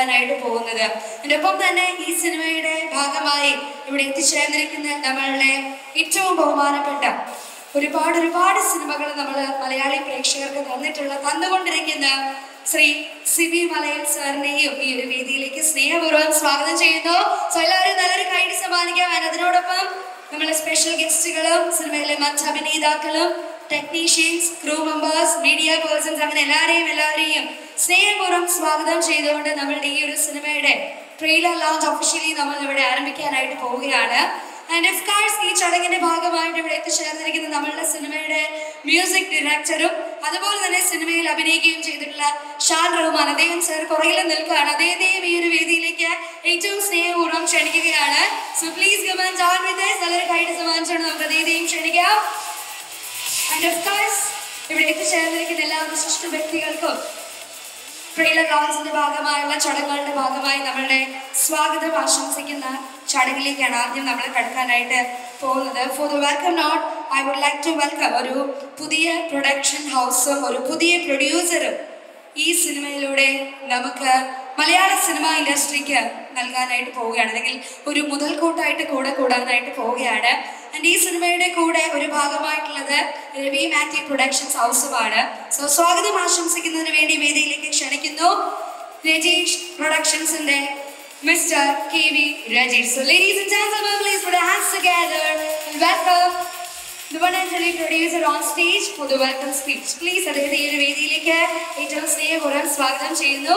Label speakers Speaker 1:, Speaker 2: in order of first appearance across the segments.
Speaker 1: ാനായിട്ട് പോകുന്നത് എൻ്റെ ഒപ്പം തന്നെ ഈ സിനിമയുടെ ഭാഗമായി ഇവിടെ എത്തിച്ചേർന്നിരിക്കുന്ന നമ്മളുടെ ഏറ്റവും ബഹുമാനപ്പെട്ട ഒരുപാട് ഒരുപാട് സിനിമകൾ നമ്മൾ മലയാളി പ്രേക്ഷകർക്ക് തന്നിട്ടുള്ള തന്നുകൊണ്ടിരിക്കുന്ന ശ്രീ സിബി മലയൽ സാറിനെയും ഈ ഒരു വേദിയിലേക്ക് സ്നേഹപൂർവ്വം സ്വാഗതം ചെയ്യുന്നു സോ എല്ലാവരും നല്ലൊരു കൈഡി സമ്മാനിക്കാം And അതിനോടൊപ്പം നമ്മളെ സ്പെഷ്യൽ ഗസ്റ്റുകളും സിനിമയിലെ മറ്റ് അഭിനേതാക്കളും technicians crew members media persons അങ്ങനെ എല്ലാവരെയും എല്ലാവരെയും സ്നേഹപൂർവ്വം സ്വാഗതം ചെയ്തുകൊണ്ട് നമ്മളുടെ ഈ ഒരു സിനിമയുടെ ട്രെയിലർ ലോഞ്ച് ഒഫീഷ്യലി നമ്മൾ ഇവിടെ ആരംഭിക്കാനായിട്ട് പോവുകയാണ് ആൻഡ് ഓഫ് കോഴ്സ് ഈ ചടങ്ങിന്റെ ഭാഗമായിട്ട് ഇവിടെ എത്തിച്ചേർന്നിരിക്കുന്ന നമ്മളുടെ സിനിമയുടെ മ്യൂസിക് ഡയറക്ടറും അതുപോലെ തന്നെ സിനിമയിൽ അഭിനയിക്കുകയും ചെയ്തിട്ടുള്ള ഷാൻ റഹ്മാൻ അദ്ദേഹം സാർ പുറകിൽ നിൽക്കുകയാണ് അദ്ദേഹത്തെയും ഈ ഒരു വേദിയിലേക്ക് ഏറ്റവും സ്നേഹപൂർവ്വം ക്ഷണിക്കുകയാണ് സോ പ്ലീസ് ഗമൻ ജോൺ വിത്ത് നല്ലൊരു കൈഡ് സമ്മാനിച്ചുകൊണ്ട് നമുക്ക് അദ്ദേഹത്തെയും ക്ഷണിക്കാം ആൻഡ് ഓഫ് കോഴ്സ് ഇവിടെ എത്തിച്ചേർന്നിരിക്കുന്ന എല്ലാ വിശിഷ്ട വ്യക്തികൾക്കും ട്രെയിലർ ലോഞ്ചിന്റെ ഭാഗമായുള്ള ചടങ്ങുകളുടെ ഭാഗമായി നമ്മളുടെ സ്വാഗതം ആശംസിക്കുന്ന ചടങ്ങിലേക്കാണ് ആദ്യം നമ്മൾ കടക്കാനായിട്ട് പോകുന്നത് for the welcome note I would like to welcome ഒരു പുതിയ പ്രൊഡക്ഷൻ ഹൗസും ഒരു പുതിയ പ്രൊഡ്യൂസറും ഈ സിനിമയിലൂടെ നമുക്ക് മലയാള സിനിമ ഇൻഡസ്ട്രിക്ക് നൽകാനായിട്ട് പോവുകയാണ് അല്ലെങ്കിൽ ഒരു മുതൽക്കൂട്ടായിട്ട് കൂടെ കൂടാനായിട്ട് പോവുകയാണ് ആൻഡ് ഈ സിനിമയുടെ കൂടെ ഒരു ഭാഗമായിട്ടുള്ളത് രവി മാത്യു പ്രൊഡക്ഷൻസ് ഹൗസുമാണ് സോ സ്വാഗതം ആശംസിക്കുന്നതിന് വേണ്ടി വേദിയിലേക്ക് ക്ഷണിക്കുന്നു രജീഷ് പ്രൊഡക്ഷൻസിന്റെ mister K V Rajeesh so ladies and gentlemen please put your hands together and welcome the one and only producer on stage for the welcome speech. Please അദ്ദേഹത്തെ ഈ ഒരു വേദിയിലേക്ക് ഏറ്റവും സ്നേഹപൂർവ്വം സ്വാഗതം ചെയ്യുന്നു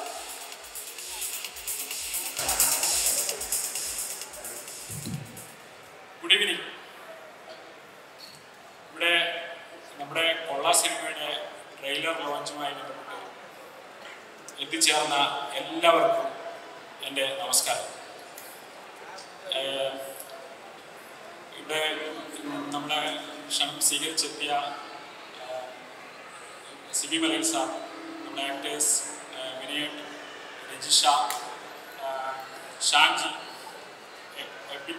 Speaker 2: ഗുഡ് ഈവനിങ് ഇവിടെ നമ്മുടെ കൊള്ള സിനിമയുടെ ട്രെയിലർ ലോഞ്ചുമായി ബന്ധപ്പെട്ട് എത്തിച്ചേർന്ന എല്ലാവർക്കും എൻ്റെ നമസ്കാരം ഏഹ് ഇവിടെ നമ്മുടെ ക്ഷണം സ്വീകരിച്ചെത്തിയ ഏഹ് സിബി മലയൽ സാർ നമ്മുടെ ആക്ടേഴ്സ് വിനയൻ രജിഷ ഏഹ് ഷാൻജി എ- എബിൻ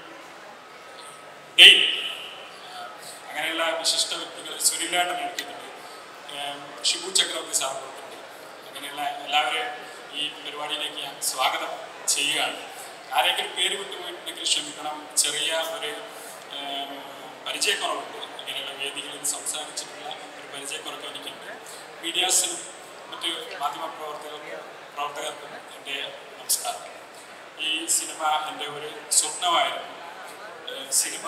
Speaker 2: ഡെയിൻ അങ്ങനെയുള്ള വിശിഷ്ട വ്യക്തികൾ സുനിലേട്ടൻ എടുക്കുന്നുണ്ട് ഏം, ഷിബു ചക്രവർത്തി സാർ കൊടുക്കുന്നുണ്ട് അങ്ങനെയുള്ള എല്ലാവരെയും ഈ പരിപാടിയിലേക്ക് ഞാൻ സ്വാഗതം ചെയ്യുകയാണ് ആരെങ്കിലും പേര് വിട്ടുപോയിട്ടുണ്ടെങ്കിൽ ക്ഷമിക്കണം ചെറിയ ഒരു ഏം, പരിചയക്കുറവുണ്ട് ഇങ്ങനെയുള്ള വേദികളിൽ സംസാരിച്ചിട്ടുള്ള ഒരു പരിചയക്കുറവ് എനിക്കുണ്ട് മീഡിയാസിനും മറ്റ് മാധ്യമ പ്രവർത്തകർക്കും പ്രവർത്തകർക്കും എൻ്റെ നമസ്കാരം ഈ സിനിമ എൻ്റെ ഒരു സ്വപ്നമായിരുന്നു ഏഹ് സിനിമ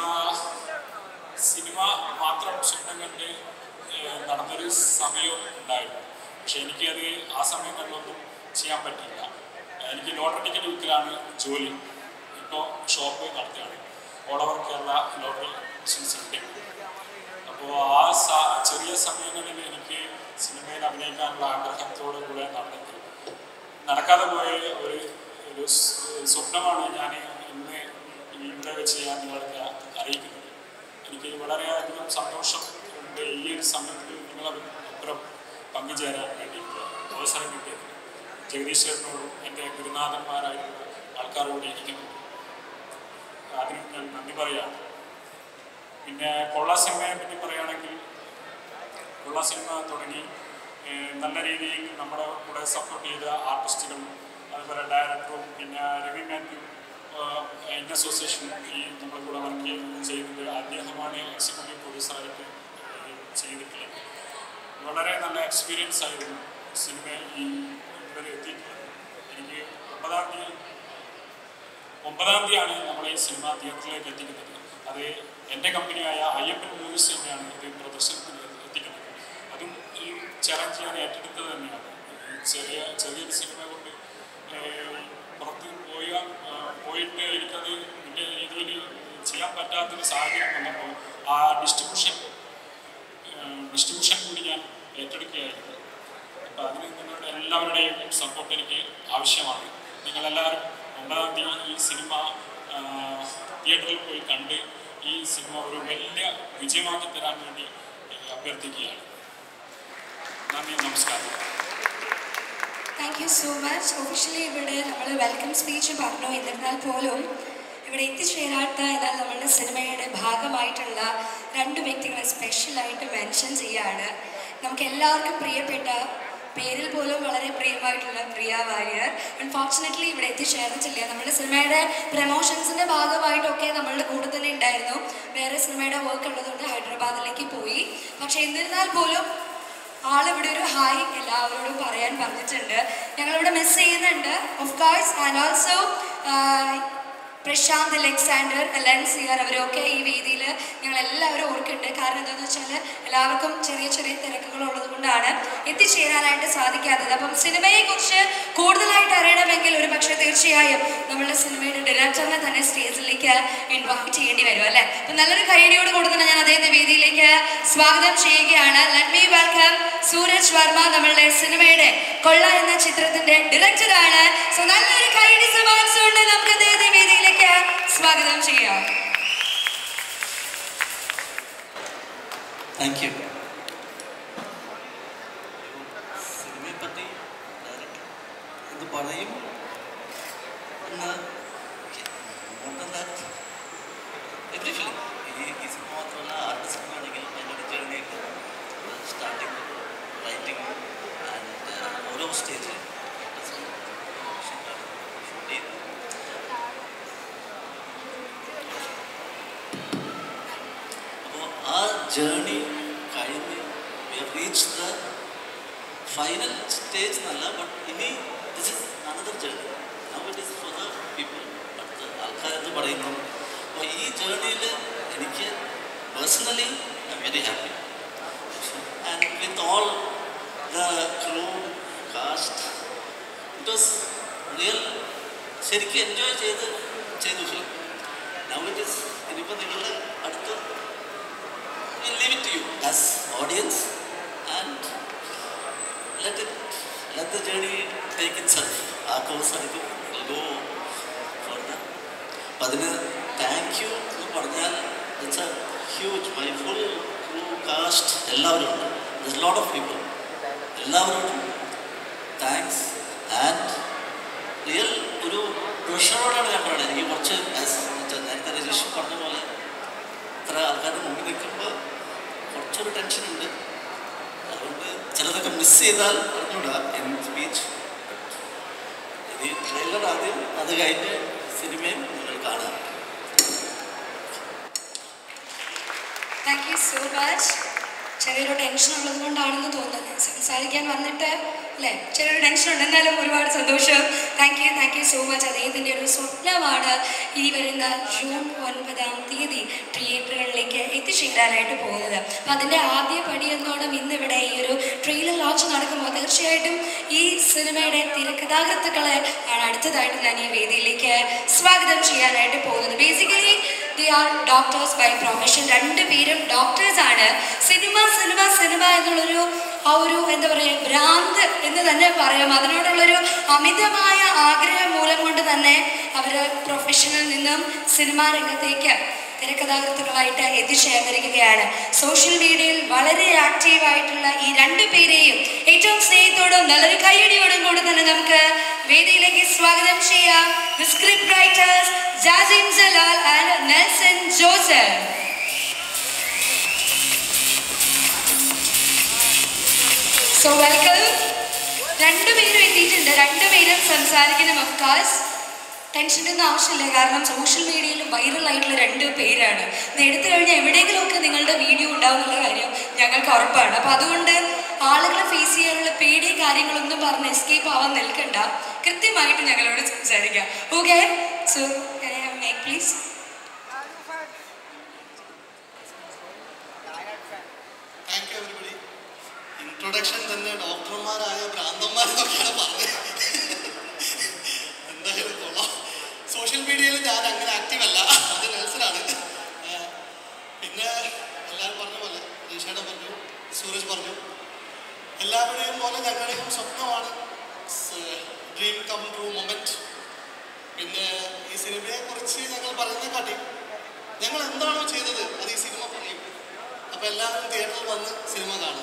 Speaker 2: സിനിമ മാത്രം സ്വപ്നം കണ്ട് ഏഹ് നടന്നൊരു സമയവും ഉണ്ടായിരുന്നു പക്ഷെ എനിക്കത് ആ സമയങ്ങളിലൊന്നും ചെയ്യാൻ പറ്റില്ല എനിക്ക് ലോട്ടറി ടിക്കറ്റ് വിൽക്കലാണ് ജോലി ഇപ്പോൾ ഷോപ്പ് നടത്തുകയാണ് all over Kerala lottery business ഉണ്ട് അപ്പോൾ ആ സ- ചെറിയ സമയങ്ങളിൽ എനിക്ക് സിനിമയിൽ അഭിനയിക്കാനുള്ള ആഗ്രഹത്തോടു കൂടെ നടന്നിട്ട് നടക്കാതെ പോയ ഒരു ഒരു സ് സ്വപ്നമാണ് ഞാൻ ഇന്ന് ഇവിടെ വെച്ച് ഞാൻ നിങ്ങൾക്ക് അറിയിക്കുന്നത് എനിക്ക് വളരെയധികം സന്തോഷം ഉണ്ട് ഈ ഒരു സമയത്ത് നിങ്ങളൊപ്പം പങ്കുചേരാൻ വേണ്ടിയിട്ട് അവസരം കിട്ടിയത് ജഗദീശ്വരനോടും എൻ്റെ ഗുരുനാഥന്മാരായിട്ടുള്ള ആൾക്കാരോട് ഇരിക്കുന്നുണ്ട് അതിന് ഞാൻ നന്ദി പറയാം പിന്നെ കൊള്ള സിനിമയെ പറ്റി പറയുകയാണെങ്കിൽ ഉള്ള സിനിമ തുടങ്ങി ഏഹ് നല്ല രീതിയിൽ നമ്മുടെ കൂടെ സപ്പോർട്ട് ചെയ്ത ആർട്ടിസ്റ്റുകളും അതുപോലെ ഡയറക്ടറും പിന്നെ രവി മാത്യു ഇൻ അസോസിയേഷൻ ഈ നമ്മുടെ കൂടെ വർക്ക് ചെയ്യുന്നത് അദ്ദേഹമാണ് എക്സിക്യൂട്ടീവ് പ്രൊഡ്യൂസറായിട്ട് ചെയ്തിട്ടുള്ളത് വളരെ നല്ല എക്സ്പീരിയൻസ് ആയിരുന്നു സിനിമ ഈ ഇതുവരെ എത്തിയിട്ടുള്ളത് എനിക്ക് ഒമ്പതാം തീയതി ഒമ്പതാം തീയതിയാണ് നമ്മൾ ഈ സിനിമ തിയേറ്ററിലേക്ക് എത്തിക്കുന്നത് അത് എൻ്റെ കമ്പനിയായ അയ്യപ്പൻ മൂവീസ് തന്നെയാണ് ഇത് പ്രദർശനത്തിന് എത്തിക്കുന്നത് അതും ഈ ചലഞ്ച് ഞാൻ ഏറ്റെടുത്തത് തന്നെയാണ് ഈ ചെറിയ ചെറിയൊരു സിനിമ കൊണ്ട് ഏഹ്, പുറത്ത് പോയ ആ, പോയിട്ട് എനിക്കത് വലിയ രീതിയിൽ ചെയ്യാൻ പറ്റാത്തൊരു സാഹചര്യം വന്നപ്പോൾ ആ ഡിസ്ട്രിബ്യൂഷൻ ഡിസ്ട്രിബ്യൂഷൻ കൂടി ഞാൻ ഏറ്റെടുക്കുകയായിരുന്നു അപ്പോൾ അതിന് നിങ്ങളുടെ എല്ലാവരുടെയും സപ്പോർട്ട് എനിക്ക് ആവശ്യമാണ് നിങ്ങളെല്ലാവരും ഒമ്പതാം തീയതി ഈ സിനിമ ആ, തിയേറ്ററിൽ പോയി കണ്ട് ഈ സിനിമ ഒരു വലിയ വിജയമാക്കി തരാൻ വേണ്ടി ഏ, അഭ്യർത്ഥിക്കുകയാണ് നന്ദി നമസ്കാരം
Speaker 1: thank you so much officially ഇവിടെ നമ്മൾ വെൽക്കം സ്പീച്ച് പറഞ്ഞു എന്നിരുന്നാൽ പോലും ഇവിടെ എത്തിച്ചേരാത്ത എന്നാൽ നമ്മളുടെ സിനിമയുടെ ഭാഗമായിട്ടുള്ള രണ്ട് വ്യക്തികളെ സ്പെഷ്യലായിട്ട് മെൻഷൻ ചെയ്യാണ് നമുക്ക് എല്ലാവർക്കും പ്രിയപ്പെട്ട പേരിൽ പോലും വളരെ പ്രിയമായിട്ടുള്ള പ്രിയ വാര്യർ അൺഫോർച്ചുനേറ്റ്ലി ഇവിടെ എത്തിച്ചേർന്നിട്ടില്ല നമ്മുടെ സിനിമയുടെ പ്രമോഷൻസിന്റെ ഭാഗമായിട്ടൊക്കെ നമ്മളുടെ കൂടെ തന്നെ ഉണ്ടായിരുന്നു വേറെ സിനിമയുടെ വർക്ക് ഉള്ളതുകൊണ്ട് ഹൈദരാബാദിലേക്ക് പോയി പക്ഷെ എന്നിരുന്നാൽ പോലും ആളിവിടെ ഒരു ഹായ് എല്ലാവരോടും പറയാൻ പറഞ്ഞിട്ടുണ്ട് ഞങ്ങളിവിടെ മിസ് ചെയ്യുന്നുണ്ട് of course and also Prashanth Alexander Alan സിയർ അവരൊക്കെ ഈ വേദിയിൽ ഞങ്ങൾ എല്ലാവരും ഓർക്കുന്നുണ്ട് കാരണം എന്താണെന്ന് വെച്ചാൽ എല്ലാവർക്കും ചെറിയ ചെറിയ തിരക്കുകൾ ഉള്ളത് കൊണ്ടാണ് എത്തിച്ചേരാനായിട്ട് സാധിക്കാത്തത് അപ്പം സിനിമയെ കുറിച്ച് കൂടുതലായിട്ട് അറിയണമെങ്കിൽ ഒരു പക്ഷേ തീർച്ചയായും നമ്മളുടെ സിനിമയുടെ ഡയറക്ടറിനെ തന്നെ സ്റ്റേജിലേക്ക് ഇൻവൈറ്റ് ചെയ്യേണ്ടി വരും അല്ലേ അപ്പം നല്ലൊരു കൈയടിയോട് കൂടെ തന്നെ ഞാൻ അദ്ദേഹത്തെ വേദിയിലേക്ക് സ്വാഗതം ചെയ്യുകയാണ് let me welcome Sooraj Varma നമ്മളുടെ സിനിമയുടെ കൊള്ള എന്ന ചിത്രത്തിന്റെ ഡയറക്ടറാണ് സോ നല്ലൊരു കൈയടി സമാനിച്ചുകൊണ്ട് നമുക്ക് അദ്ദേഹത്തെ വേദിയിലേക്ക് സ്വാഗതം ചെയ്യാം
Speaker 3: താങ്ക് യു സിനിമയെ പറ്റി ഡയറക്ടർ എന്ത് പറയും എന്ന് എവറി ഫിലിം ഈ ഈ സിനിമ മാത്രമല്ല ആർട്ട് സിനിമ ആണെങ്കിൽ അതിൻ്റെ ജേർണി സ്റ്റാർട്ടിങ് റൈറ്റിംഗ് ആൻഡ് ഓരോ സ്റ്റേജിൽ ഷൂട്ട് ചെയ്ത് അപ്പോൾ ആ ജേർണി കഴിഞ്ഞ് we have reach the final stage എന്നല്ല ബട്ട് ഇനി this is another journey now it is for the people അടുത്ത ആൾക്കാരെന്ന് പറയുന്നു അപ്പോൾ ഈ ജേർണിയിൽ എനിക്ക് personally I am very happy and with all the crew cast it was real ശരിക്കും എൻജോയ് ചെയ്ത് ചെയ്തു ഫിലിം നൗ ഇറ്റ് ഇസ് ഇനിയിപ്പോൾ നിങ്ങളുടെ അടുത്ത് leave it to you as audience and let it let the journey take itself ആ course എടുക്കും go for the അപ്പം അതിന് താങ്ക് യു എന്ന് പറഞ്ഞാൽ it's a huge my full crew cast എല്ലാവരും ഉണ്ട് ദിസ് ലോട്ട് ഓഫ് പീപ്പിൾ എല്ലാവരോടും thanks and real ഒരു പ്രഷറോടാണ് ഞാൻ പറയുന്നത് എനിക്ക് കുറച്ച് as നേരത്തെ രജീഷ് പറഞ്ഞ പോലെ ഇത്ര ആൾക്കാരുടെ മുമ്പിൽ നിൽക്കുമ്പോൾ കുറച്ചൊരു ടെൻഷനുണ്ട് അതുകൊണ്ട് ചിലതൊക്കെ മിസ് ചെയ്താൽ അറിഞ്ഞൂടാ എൻ സ്പീച്ച് ഈ ട്രെയിലർ ആദ്യം അത് കഴിഞ്ഞ് സിനിമയും നിങ്ങൾ കാണാം
Speaker 1: താങ്ക് യു സോ മച്ച് ചെറിയൊരു ടെൻഷൻ ഉള്ളത് കൊണ്ടാണെന്ന് തോന്നുന്നത് സംസാരിക്കാൻ വന്നിട്ട് അല്ലേ ചെറിയൊരു ടെൻഷൻ ഉണ്ട് എന്നാലും ഒരുപാട് സന്തോഷം thank you thank you so much അദ്ദേഹത്തിൻ്റെ ഒരു സ്വപ്നമാണ് ഈ വരുന്ന ജൂൺ ഒൻപതാം തീയതി തിയേറ്ററുകളിലേക്ക് എത്തിച്ചേരാനായിട്ട് പോകുന്നത് അപ്പം അതിൻ്റെ ആദ്യ പടി എന്നോണം ഇന്നിവിടെ ഈ ഒരു ട്രെയിലർ ലോഞ്ച് നടക്കുമ്പോൾ തീർച്ചയായിട്ടും ഈ സിനിമയുടെ തിരക്കഥാകൃത്തുക്കളെ ആണ് അടുത്തതായിട്ട് ഞാൻ ഈ വേദിയിലേക്ക് സ്വാഗതം ചെയ്യാനായിട്ട് പോകുന്നത് basically they are doctors by profession രണ്ടുപേരും ഡോക്ടേഴ്സ് ആണ് സിനിമ സിനിമ സിനിമ എന്നുള്ളൊരു ആ ഒരു എന്താ പറയുക ഭ്രാന്ത് എന്ന് തന്നെ പറയാം അതിനോടുള്ളൊരു അമിതമായ ആഗ്രഹം മൂലം കൊണ്ട് തന്നെ അവർ പ്രൊഫഷനിൽ നിന്നും സിനിമാ രംഗത്തേക്ക് തിരക്കഥാകൃത്തുക്കളായിട്ട് എത്തിച്ചേർന്നിരിക്കുകയാണ് സോഷ്യൽ മീഡിയയിൽ വളരെ ആക്റ്റീവായിട്ടുള്ള ഈ രണ്ടു പേരെയും ഏറ്റവും സ്നേഹത്തോടും നല്ലൊരു കൈയടിയോടും കൂടി തന്നെ നമുക്ക് വേദിയിലേക്ക് സ്വാഗതം ചെയ്യാം script writers Jasim Jalal and Nelson Joseph so welcome രണ്ടുപേരും എത്തിയിട്ടുണ്ട് രണ്ടുപേരും സംസാരിക്കണം ഓഫ് കോഴ്സ് ടെൻഷൻ്റെ ഒന്നും ആവശ്യമില്ല കാരണം സോഷ്യൽ മീഡിയയിൽ വൈറൽ ആയിട്ടുള്ള രണ്ട് പേരാണ് ഇത് എടുത്തു കഴിഞ്ഞാൽ എവിടെയെങ്കിലുമൊക്കെ നിങ്ങളുടെ വീഡിയോ ഉണ്ടാവും എന്നുള്ള കാര്യം ഞങ്ങൾക്ക് ഉറപ്പാണ് അപ്പോൾ അതുകൊണ്ട് ആളുകളെ ഫേസ് ചെയ്യാനുള്ള പേടി കാര്യങ്ങളൊന്നും പറഞ്ഞ് എസ്കേപ്പ് ആവാൻ നിൽക്കണ്ട കൃത്യമായിട്ട് ഞങ്ങളോട് സംസാരിക്കാം okay so make please
Speaker 4: thank you everybody introduction തന്നെ ഡോക്ടർമാരായ ഭ്രാന്തന്മാരെന്നൊക്കെയാണ് പറഞ്ഞത് എന്തായാലും കൊള്ളാം സോഷ്യൽ മീഡിയയിൽ ഞാൻ അങ്ങനെ ആക്റ്റീവ് അല്ല അത് നെൽസനാണ് ഏഹ് പിന്നെ എല്ലാവരും പറഞ്ഞ പോലെ റീഷയുടെ പറഞ്ഞു സൂരജ് പറഞ്ഞു എല്ലാവരുടെയും പോലെ ഞങ്ങളുടെയും സ്വപ്നമാണ് ഡ്രീം കം ട്രൂ മൊമെൻറ്റ് പിന്നെ ഈ സിനിമയെ കുറിച്ച് ഞങ്ങൾ പറയുന്നതിനെക്കാട്ടി ഞങ്ങൾ എന്താണോ ചെയ്തത് അത് ഈ സിനിമ പറയും അപ്പൊ എല്ലാവരും തിയേറ്ററിൽ വന്ന് സിനിമ കാണും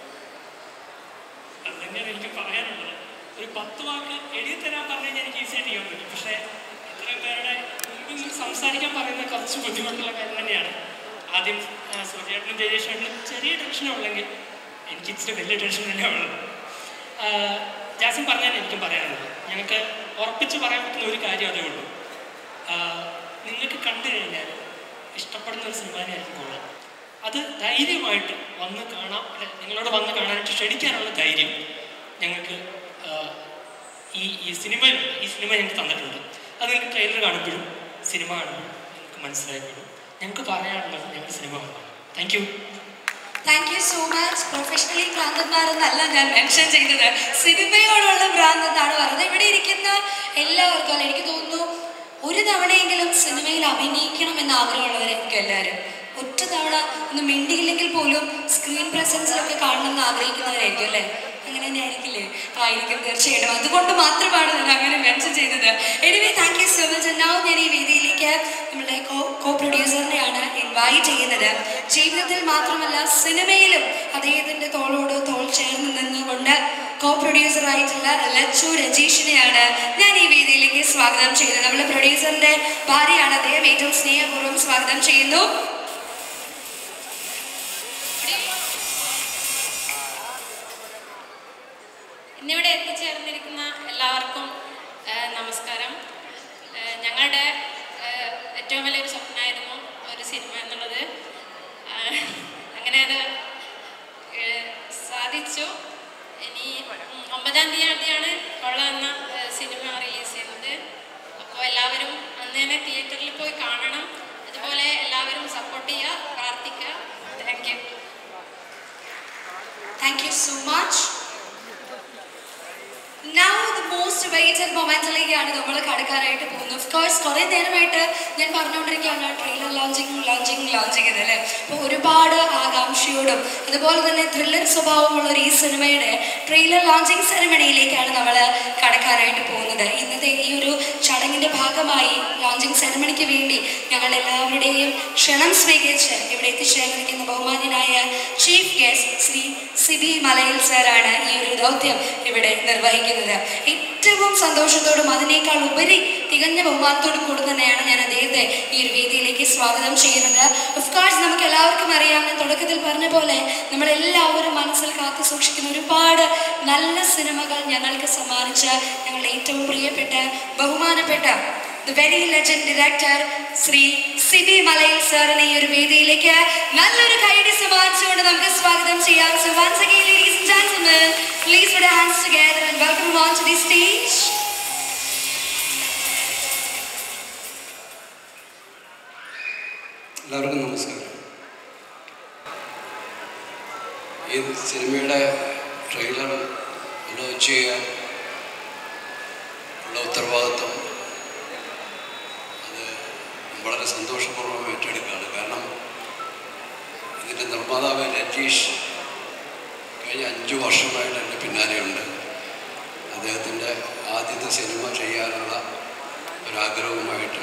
Speaker 5: അത് തന്നെയാണ് എനിക്ക് പറയാനുള്ളത് ഒരു പത്ത് വാക്ക് എഴുതി തരാൻ പറഞ്ഞു കഴിഞ്ഞാൽ എനിക്ക് ഈസിയായിട്ട് ചെയ്യാൻ പറ്റും പക്ഷേ ഇത്രയും പേരുടെ മുമ്പിൽ നിന്ന് സംസാരിക്കാൻ പറയുന്ന കുറച്ച് ബുദ്ധിമുട്ടുള്ള കാര്യം തന്നെയാണ് ആദ്യം സൂര്യേട്ടനും ജയേഷേട്ടനും ചെറിയ ടെൻഷൻ ഉള്ളെങ്കിൽ എനിക്ക് ഇച്ചിരി വലിയ ടെൻഷൻ തന്നെയാണ് ഉള്ളത് ജാസിം പറഞ്ഞാൽ എനിക്കും പറയാനുള്ളത് ഞങ്ങൾക്ക് ഉറപ്പിച്ച് പറയാൻ പറ്റുന്ന ഒരു കാര്യം അതേ ഉള്ളൂ ആഹ് നിങ്ങൾക്ക് കണ്ടു കഴിഞ്ഞാൽ ഇഷ്ടപ്പെടുന്ന ഒരു സിനിമാനായിരിക്കും കൊള്ളാം അത് ധൈര്യമായിട്ട് വന്ന് കാണാം അല്ലെ നിങ്ങളോട് വന്ന് കാണാനായിട്ട് ക്ഷണിക്കാനുള്ള ധൈര്യം ഞങ്ങൾക്ക് ആഹ് ഈ ഈ സിനിമയിലുണ്ട് ഈ സിനിമ ഞങ്ങൾക്ക് തന്നിട്ടുണ്ട് അത് നിങ്ങൾക്ക് ട്രെയിലർ കാണുമ്പോഴും സിനിമ കാണുമ്പോഴും നിങ്ങൾക്ക് മനസ്സിലായപ്പോഴും ഞങ്ങൾക്ക് പറയാനുള്ളത് ഞങ്ങൾ സിനിമ കാണാം thank you
Speaker 1: thank you so much professionally ഭ്രാന്തന്മാരെന്നല്ല ഞാൻ മെൻഷൻ ചെയ്തത് സിനിമയോടുള്ള ഭ്രാന്ത് എന്നാണ് പറഞ്ഞത് ഇവിടെ ഇരിക്കുന്ന എല്ലാവർക്കും അല്ല എനിക്ക് തോന്നുന്നു ഒരു തവണയെങ്കിലും സിനിമയിൽ അഭിനയിക്കണം എന്ന് ആഗ്രഹമുള്ളവരായിരിക്കും എല്ലാവരും ഒറ്റ തവണ ഒന്ന് മിണ്ടിയില്ലെങ്കിൽ പോലും സ്ക്രീൻ പ്രസൻസിലൊക്കെ കാണണം എന്ന് ആഗ്രഹിക്കുന്നവരായിരിക്കും അല്ലേ അങ്ങനെ തന്നെ ആയിരിക്കില്ലേ ആയിരിക്കും തീർച്ചയായിട്ടും അതുകൊണ്ട് മാത്രമാണ് ഞാൻ അങ്ങനെ മെൻഷൻ ചെയ്തത് anyway thank you so much now ഞാൻ ഈ വേദിയിലേക്ക് നമ്മുടെ കോ കോ പ്രൊഡ്യൂസറിനെയാണ് ഇൻവൈറ്റ് ചെയ്യുന്നത് ജീവിതത്തിൽ മാത്രമല്ല സിനിമയിലും അദ്ദേഹത്തിന്റെ തോളോട് തോൾ ചേർന്ന് നിന്നുകൊണ്ട് കോ പ്രൊഡ്യൂസർ ആയിട്ടുള്ള ലച്ചു രജീഷിനെയാണ് ഞാൻ ഈ വേദിയിലേക്ക് സ്വാഗതം ചെയ്യുന്നത് നമ്മുടെ പ്രൊഡ്യൂസറിന്റെ ഭാര്യയാണ് അദ്ദേഹം ഏറ്റവും സ്നേഹപൂർവ്വം സ്വാഗതം ചെയ്യുന്നു
Speaker 6: ഇന്നിവിടെ എത്തിച്ചേർന്നിരിക്കുന്ന എല്ലാവർക്കും ആ, നമസ്കാരം ആ, ഞങ്ങളുടെ ആ, ഏറ്റവും വലിയൊരു സ്വപ്നമായിരുന്നു ഒരു സിനിമ എന്നുള്ളത് ആ, അങ്ങനെ അത് ഏ, സാധിച്ചു ഇനി ഉം, ഒമ്പതാം തീയതിയാണ് കൊള്ള എന്ന ആ, സിനിമ റിലീസ് ചെയ്യുന്നത് അപ്പോൾ എല്ലാവരും അന്ന് തന്നെ തിയേറ്ററിൽ പോയി കാണണം അതുപോലെ എല്ലാവരും സപ്പോർട്ട് ചെയ്യുക പ്രാർത്ഥിക്കുക thank you
Speaker 1: Thank you so much. Now the most awaited മൊമെന്റിലേക്കാണ് നമ്മൾ കടക്കാനായിട്ട് പോകുന്നത് ഓഫ് കോഴ്സ് കുറേ നേരമായിട്ട് ഞാൻ പറഞ്ഞുകൊണ്ടിരിക്കുകയാണ് ട്രെയിലർ ലോഞ്ചിങ് ലോഞ്ചിങ് ലോഞ്ചിങ് എന്നല്ലേ അപ്പോൾ ഒരുപാട് ആകാംക്ഷയോടും അതുപോലെ തന്നെ ത്രില്ലർ സ്വഭാവമുള്ള ഒരു ഈ സിനിമയുടെ ട്രെയിലർ ലോഞ്ചിങ് സെറമണിയിലേക്കാണ് നമ്മൾ കടക്കാനായിട്ട് പോകുന്നത് ഇന്നത്തെ ഈ ഒരു ചടങ്ങിന്റെ ഭാഗമായി ലോഞ്ചിങ് സെറമണിക്ക് വേണ്ടി ഞങ്ങൾ എല്ലാവരുടെയും ക്ഷണം സ്വീകരിച്ച് ഇവിടെ എത്തിച്ചേർന്നിരിക്കുന്ന ബഹുമാന്യനായ ചീഫ് ഗസ്റ്റ് ശ്രീ സിബി മലയിൽ സാറാണ് ഈ ഒരു ദൗത്യം ഇവിടെ നിർവഹിക്കുന്നത് ഏറ്റവും സന്തോഷത്തോടും അതിനേക്കാൾ ഉപരി തികഞ്ഞ ബഹുമാനത്തോടും കൂടി തന്നെയാണ് ഞാൻ അദ്ദേഹത്തെ ഈ ഒരു വേദിയിലേക്ക് സ്വാഗതം ചെയ്യുന്നത് ഓഫ് കോഴ്സ് നമുക്ക് എല്ലാവർക്കും അറിയാം ഞാൻ തുടക്കത്തിൽ പറഞ്ഞ പോലെ നമ്മളെല്ലാവരും മനസ്സിൽ കാത്തു സൂക്ഷിക്കുന്ന ഒരുപാട് നല്ല സിനിമകൾ ഞങ്ങൾക്ക് സമ്മാനിച്ച ഞങ്ങളുടെ ഏറ്റവും പ്രിയപ്പെട്ട ബഹുമാനപ്പെട്ട the very legend director Shri Sibi Malayil സാറിനെ ഈ ഒരു വേദിയിലേക്ക് നല്ലൊരു കൈയടി സമ്മാനിച്ചുകൊണ്ട് നമുക്ക് സ്വാഗതം ചെയ്യാം so once again ladies and gentlemen please put your hands together and welcome him on to the stage
Speaker 7: എല്ലാവർക്കും നമസ്കാരം ഈ സിനിമയുടെ ട്രെയിലർ ലോഞ്ച് ചെയ്യാൻ ഉള്ള ഉത്തരവാദിത്വം അത് വളരെ സന്തോഷപൂർവ്വം ഏറ്റെടുക്കുകയാണ് കാരണം ഇതിൻ്റെ നിർമ്മാതാവ് രജീഷ് കഴിഞ്ഞ അഞ്ച് വർഷമായിട്ട് എൻ്റെ പിന്നാലെയുണ്ട് അദ്ദേഹത്തിൻ്റെ ആദ്യത്തെ സിനിമ ചെയ്യാനുള്ള ഒരാഗ്രഹവുമായിട്ട്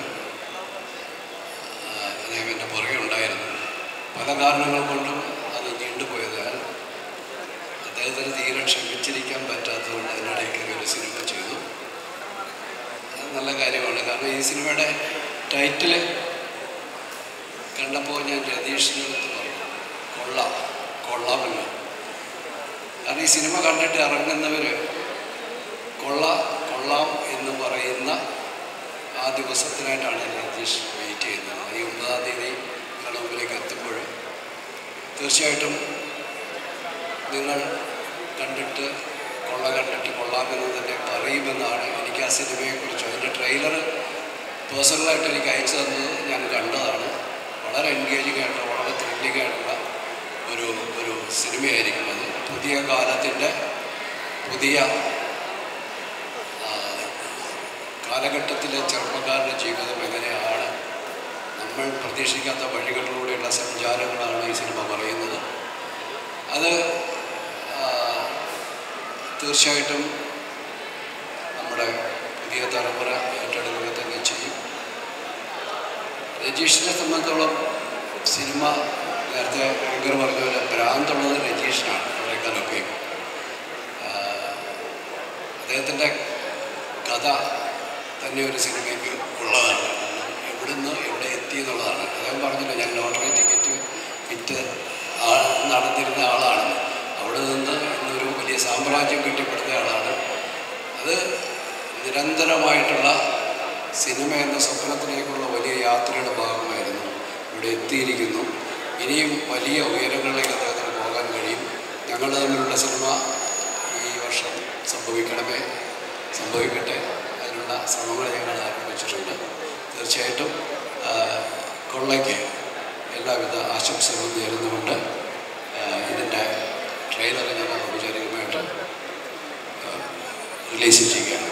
Speaker 7: ആ, അദ്ദേഹം എൻ്റെ പുറകെ ഉണ്ടായിരുന്നു പല കാരണങ്ങൾ കൊണ്ടും അത് നീണ്ടുപോയതാൽ അദ്ദേഹത്തിന് തീരെ ക്ഷമിച്ചിരിക്കാൻ പറ്റാത്തതുകൊണ്ട് അതിനിടയ്ക്ക് ഒരു സിനിമ ചെയ്തു അത് നല്ല കാര്യമാണ് കാരണം ഈ സിനിമയുടെ ടൈറ്റിൽ കണ്ടപ്പോൾ ഞാൻ രതീഷിനടുത്ത് പറഞ്ഞു കൊള്ളാം കൊള്ളാമെന്ന് കാരണം ഈ സിനിമ കണ്ടിട്ട് ഇറങ്ങുന്നവർ കൊള്ള കൊള്ളാം എന്ന് പറയുന്ന ആ ദിവസത്തിനായിട്ടാണ് രതീഷ് വെയിറ്റ് ചെയ്യുന്നത് ഈ ഒമ്പതാം തീയതി നിങ്ങളുടെ മുമ്പിലേക്ക് എത്തുമ്പോൾ തീർച്ചയായിട്ടും നിങ്ങൾ കണ്ടിട്ട് കൊള്ള കണ്ടിട്ട് കൊള്ളാമെന്ന് തന്നെ പറയുമെന്നാണ് എനിക്ക് ആ സിനിമയെക്കുറിച്ച് അതിൻ്റെ ട്രെയിലർ പേഴ്സണലായിട്ട് എനിക്ക് അയച്ചു തന്നത് ഞാൻ കണ്ടതാണ് വളരെ എൻഗേജിങ് ആയിട്ടുള്ള വളരെ ത്രില്ലിംഗ് ആയിട്ടുള്ള ഒരു ഒരു സിനിമയായിരിക്കും അത് പുതിയ കാലത്തിൻ്റെ പുതിയ ആ, കാലഘട്ടത്തിലെ ചെറുപ്പക്കാരുടെ ജീവിതം എങ്ങനെയാണ് നമ്മൾ പ്രതീക്ഷിക്കാത്ത വഴികളിലൂടെയുള്ള സഞ്ചാരങ്ങളാണ് ഈ സിനിമ പറയുന്നത് അത് ആ, തീർച്ചയായിട്ടും നമ്മുടെ പുതിയ തലമുറ ഏറ്റെടുക്കുക തന്നെ ചെയ്യും രജീഷിനെ സംബന്ധിച്ചോളം സിനിമ നേരത്തെ ഭയങ്കര പറഞ്ഞ പോലെ ഭ്രാന്തുള്ളത് രജീഷിനാണ് കുറേക്കാലൊക്കെ അദ്ദേഹത്തിൻ്റെ കഥ തന്നെ ഒരു സിനിമയ്ക്ക് ഉള്ളതാണ് കാരണം എവിടുന്ന് എവിടെ എത്തി എന്നുള്ളതാണ് അദ്ദേഹം പറഞ്ഞില്ല ഞാൻ ലോട്ടറി ടിക്കറ്റ് വിറ്റ് ആൾ നടന്നിരുന്ന ആളാണ് അവിടെ അവിടെ നിന്ന് ഇന്നൊരു വലിയ സാമ്രാജ്യം കെട്ടിപ്പടുത്ത ആളാണ് അത് നിരന്തരമായിട്ടുള്ള സിനിമ എന്ന സ്വപ്നത്തിലേക്കുള്ള വലിയ യാത്രയുടെ ഭാഗമായിരുന്നു ഇവിടെ എത്തിയിരിക്കുന്നു ഇനിയും വലിയ ഉയരങ്ങളിലേക്ക് അദ്ദേഹത്തിന് പോകാൻ കഴിയും ഞങ്ങൾ തമ്മിലുള്ള സിനിമ ഈ വർഷം സംഭവിക്കണമേ സംഭവിക്കട്ടെ അതിനുള്ള ശ്രമങ്ങൾ ഞങ്ങൾ ആരംഭിച്ചിട്ടുണ്ട് തീർച്ചയായിട്ടും ആ, കൊള്ളയ്ക്ക് എല്ലാവിധ ആശംസകളും നേരുന്നുകൊണ്ട് ആ, ഇതിൻ്റെ ട്രെയിലർ ഞാൻ ഔപചാരികമായിട്ട് റിലീസ് ചെയ്യുകയാണ്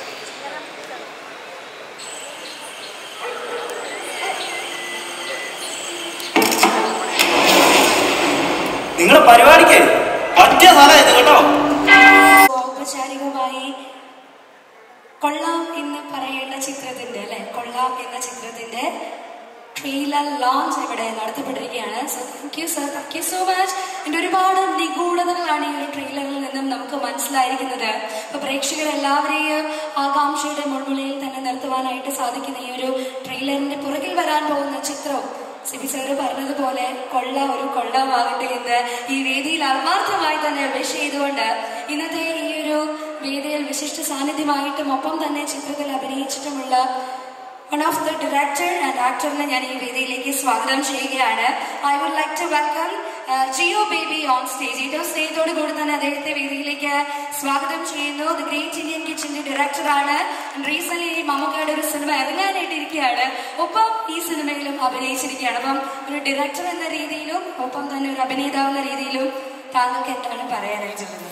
Speaker 8: നിങ്ങളുടെ പരിപാടിക്ക് പറ്റിയ സ്ഥലം ഇത് കേട്ടോ
Speaker 1: ഔപചാരികമായി കൊള്ളാം എന്ന് പറയേണ്ട ചിത്രത്തിന്റെ അല്ലെ കൊള്ളാം എന്ന ചിത്രത്തിന്റെ ട്രെയിലർ ലോഞ്ച് ഇവിടെ നടത്തപ്പെട്ടിരിക്കുകയാണ് so thank you sir thank you so much എൻ്റെ ഒരുപാട് നിഗൂഢതകളാണ് ഈ ഒരു ട്രെയിലറിൽ നിന്നും നമുക്ക് മനസ്സിലായിരിക്കുന്നത് അപ്പൊ പ്രേക്ഷകർ എല്ലാവരെയും ആകാംക്ഷയുടെ മുൾമുലയിൽ തന്നെ നിർത്തുവാനായിട്ട് സാധിക്കുന്ന ഈ ഒരു ട്രെയിലറിന്റെ പുറകിൽ വരാൻ പോകുന്ന ചിത്രവും സിബി സാറ് പറഞ്ഞതുപോലെ കൊള്ള ഒരു കൊള്ളമാകട്ടെ എന്ന് ഈ വേദിയിൽ ആത്മാർത്ഥമായി തന്നെ വിഷ് ചെയ്തുകൊണ്ട് ഇന്നത്തെ ഈ ഒരു വേദിയിൽ വിശിഷ്ട സാന്നിധ്യമായിട്ടും ഒപ്പം തന്നെ ചിത്രത്തിൽ അഭിനയിച്ചിട്ടുമുള്ള one of the director and ആക്ടറിനെ ഞാൻ ഈ വേദിയിലേക്ക് സ്വാഗതം ചെയ്യുകയാണ് I would like to welcome Jeo Baby on stage ഏറ്റവും സ്നേഹത്തോടു കൂടി തന്നെ അദ്ദേഹത്തെ വേദിയിലേക്ക് സ്വാഗതം ചെയ്യുന്നു ദ ഗ്രേറ്റ് ഇന്ത്യൻ കിച്ചന്റെ ഡയറക്ടറാണ് റീസെന്റ് ഈ മമ്മൂക്കയുടെ ഒരു സിനിമ ഇറങ്ങാനായിട്ട് ഇരിക്കുകയാണ് ഒപ്പം ഈ സിനിമയിലും അഭിനയിച്ചിരിക്കുകയാണ് അപ്പം ഒരു ഡയറക്ടർ എന്ന രീതിയിലും ഒപ്പം തന്നെ ഒരു അഭിനേതാവ് എന്ന രീതിയിലും താങ്കൾക്ക് എന്താണ് പറയാനായിട്ടുള്ളത്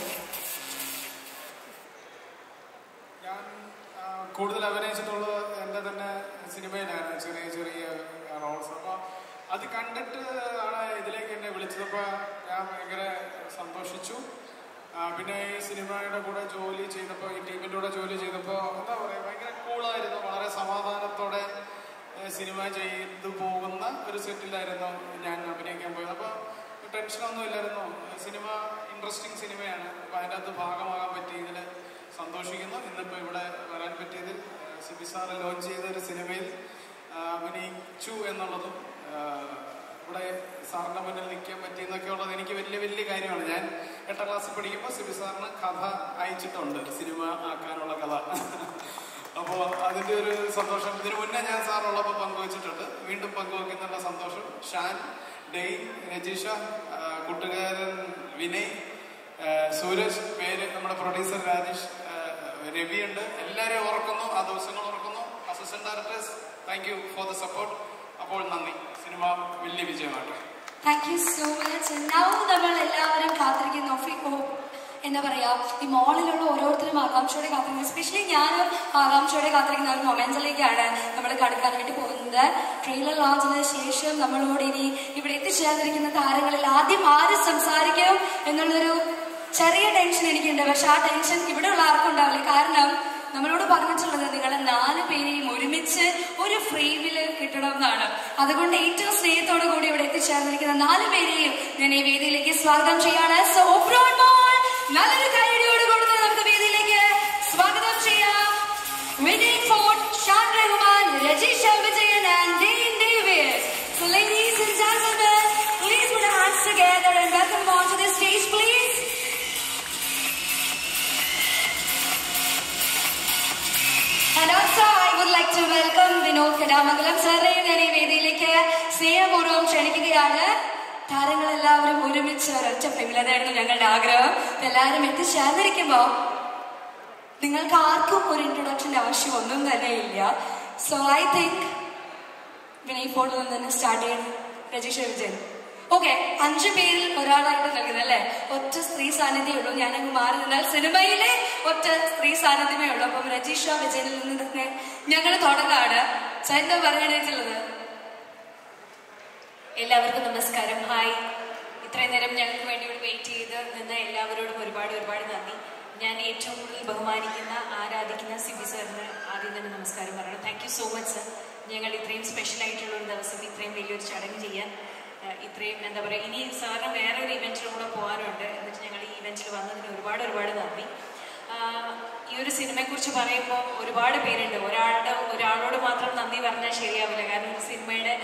Speaker 9: ഞാൻ ആ, കൂടുതൽ അഭിനയിച്ചിട്ടുള്ളത് എൻ്റെ തന്നെ സിനിമയിലാണ് ചെറിയ ചെറിയ റോൾസ് അപ്പോൾ അത് കണ്ടിട്ട് ആണ് ഇതിലേക്ക് എന്നെ വിളിച്ചതപ്പോൾ ഞാൻ ഭയങ്കര സന്തോഷിച്ചു ആ, പിന്നെ ഈ സിനിമയുടെ കൂടെ ജോലി ചെയ്തപ്പോൾ ഈ ടീമിൻ്റെ കൂടെ ജോലി ചെയ്തപ്പോൾ എന്താ പറയുക ഭയങ്കര കൂളായിരുന്നു വളരെ സമാധാനത്തോടെ ഏ, സിനിമ ചെയ്തു പോകുന്ന ഒരു സെറ്റിലായിരുന്നു ഞാൻ അഭിനയിക്കാൻ പോയത് അപ്പോൾ ടെൻഷനൊന്നും ഇല്ലായിരുന്നു സിനിമ ഇൻട്രസ്റ്റിംഗ് സിനിമയാണ് അപ്പോൾ അതിൻ്റെ അകത്ത് ഭാഗമാകാൻ പറ്റിയതിൽ സന്തോഷിക്കുന്നു ഇന്നിപ്പോൾ ഇവിടെ വരാൻ പറ്റിയത് സിബി സാറ് ലോഞ്ച് ചെയ്ത ഒരു സിനിമയിൽ ആ, അഭിനയിച്ചു എന്നുള്ളതും ആ, ഇവിടെ സാറിൻ്റെ മുന്നിൽ നിൽക്കാൻ പറ്റിയെന്നൊക്കെ ഉള്ളത് എനിക്ക് വലിയ വലിയ കാര്യമാണ് ഞാൻ എട്ടാം ക്ലാസ്സിൽ പഠിക്കുമ്പോൾ സിബി സാറിന് കഥ അയച്ചിട്ടുണ്ട് സിനിമ ആക്കാനുള്ള കഥ അപ്പോൾ അതിൻ്റെ ഒരു സന്തോഷം ഇതിനു മുന്നേ ഞാൻ സാറുള്ളപ്പോൾ പങ്കുവച്ചിട്ടുണ്ട് വീണ്ടും പങ്കുവെക്കുന്നുള്ള സന്തോഷം ഷാൻ ഡെയ് രജീഷ ആ, കൂട്ടുകാരൻ വിനയ് ആ, സൂരജ് പേര് നമ്മുടെ പ്രൊഡ്യൂസർ രാജേഷ് ആ, രവിയുണ്ട് എല്ലാവരെയും ഓർക്കുന്നു ആ ദിവസങ്ങൾ ഓർക്കുന്നു assistant directors thank you for the support അപ്പോൾ നന്ദി സിനിമ വലിയ വിജയമാകട്ടെ
Speaker 1: thank you so much now നമ്മൾ എല്ലാവരും കാത്തിരിക്കുന്ന ഒഫി ഓ എന്താ പറയാ ഈ മോളിലുള്ള ഓരോരുത്തരും ആകാംക്ഷയോടെ കാത്തിരിക്കുന്നത് എസ്പെഷ്യലി ഞാനും ആകാംക്ഷയോടെ കാത്തിരിക്കുന്ന ഒരു മൊമെന്റ്സിലേക്കാണ് നമ്മൾ കടക്കാനായിട്ട് പോകുന്നത് ട്രെയിലർ ലോഞ്ചിന് ശേഷം നമ്മളോട് ഇനി ഇവിടെ എത്തിച്ചേർന്നിരിക്കുന്ന താരങ്ങളിൽ ആദ്യം ആര് സംസാരിക്കും എന്നുള്ളൊരു ചെറിയ ടെൻഷൻ എനിക്കുണ്ട് പക്ഷെ ആ ടെൻഷൻ ഇവിടെയുള്ള ആർക്കും ഉണ്ടാവില്ല കാരണം നമ്മളോട് പറഞ്ഞിട്ടുള്ളത് നിങ്ങളെ നാല് പേരെയും ഒരുമിച്ച് ഒരു ഫ്രെയിമില് കിട്ടണം എന്നാണ് അതുകൊണ്ട് ഏറ്റവും സ്നേഹത്തോടു കൂടി ഇവിടെ എത്തിച്ചേർന്നിരിക്കുന്ന നാല് പേരെയും ഞാൻ ഈ വേദിയിലേക്ക് സ്വാഗതം ചെയ്യാണ് സോ ഓഫ്രോൺ മോൾ നല്ലൊരു കൈയടിയോട് കൊടുത്ത് നമുക്ക് വേദിയിലേക്ക് സ്വാഗതം ചെയ്യാം Vinay Forrt Shan Rahman Rajisha Vijayan and Dain Davis So ladies and gentlemen, please put your hands together and welcome them onto the stage, please. And also, I would like to welcome Vinod Kadamangalam സാറെ ഞാൻ ഈ വേദിയിലേക്ക് സ്നേഹപൂർവ്വം ക്ഷണിക്കുകയാണ് താരങ്ങളെല്ലാവരും ഒരുമിച്ച് ഒരൊറ്റ ഫ്രെയിമിൽ അതായിരുന്നു ഞങ്ങളുടെ ആഗ്രഹം അപ്പൊ എല്ലാവരും എത്തിച്ചേർന്നിരിക്കുമ്പോ നിങ്ങൾക്ക് ആർക്കും ഒരു ഇൻട്രൊഡക്ഷന്റെ ആവശ്യം ഒന്നും തന്നെ ഇല്ല സോ ഐ തിങ്ക് വിനയ് ഫോണിൽ നിന്ന് തന്നെ സ്റ്റാർട്ട് ചെയ്യണം രജീഷ വിജയൻ ഓക്കെ അഞ്ചു പേരിൽ ഒരാളായിട്ട് നൽകുന്നത് അല്ലെ ഒറ്റ സ്ത്രീ സാന്നിധ്യമേ ഉള്ളൂ ഞാനങ്ങ് മാറി നിന്നാൽ സിനിമയിലെ ഒറ്റ സ്ത്രീ സാന്നിധ്യമേ ഉള്ളൂ അപ്പം രജീഷ വിജയനിൽ നിന്ന് തന്നെ ഞങ്ങൾ തുടങ്ങാണ് സോ എന്താ പറയാനായിട്ടുള്ളത്
Speaker 10: എല്ലാവർക്കും നമസ്കാരം ഹായ് ഇത്രയും നേരം ഞങ്ങൾക്ക് വേണ്ടി ഇവിടെ വെയിറ്റ് ചെയ്ത് നിന്ന എല്ലാവരോടും ഒരുപാട് ഒരുപാട് നന്ദി ഞാൻ ഏറ്റവും കൂടുതൽ ബഹുമാനിക്കുന്ന ആരാധിക്കുന്ന സിബി സാറിന് ആദ്യം തന്നെ നമസ്കാരം പറയണം thank you so much sir ഞങ്ങൾ ഇത്രയും സ്പെഷ്യൽ ആയിട്ടുള്ള ഒരു ദിവസം ഇത്രയും വലിയൊരു ചടങ്ങ് ചെയ്യാൻ ആ, ഇത്രയും എന്താ പറയുക ഇനി സാറിന് വേറെ ഒരു ഇവൻറ്റിലും കൂടെ പോകാനുണ്ട് എന്നിട്ട് ഞങ്ങൾ ഈ ഇവൻറ്റിൽ വന്നതിന് ഒരുപാട് ഒരുപാട് നന്ദി ആ, ഈ ഒരു സിനിമയെക്കുറിച്ച് പറയുമ്പോൾ ഒരുപാട് പേരുണ്ട് ഒരാളുടെ ഒരാളോട് മാത്രം നന്ദി പറഞ്ഞാൽ ശരിയാവില്ല കാരണം ഈ സിനിമയുടെ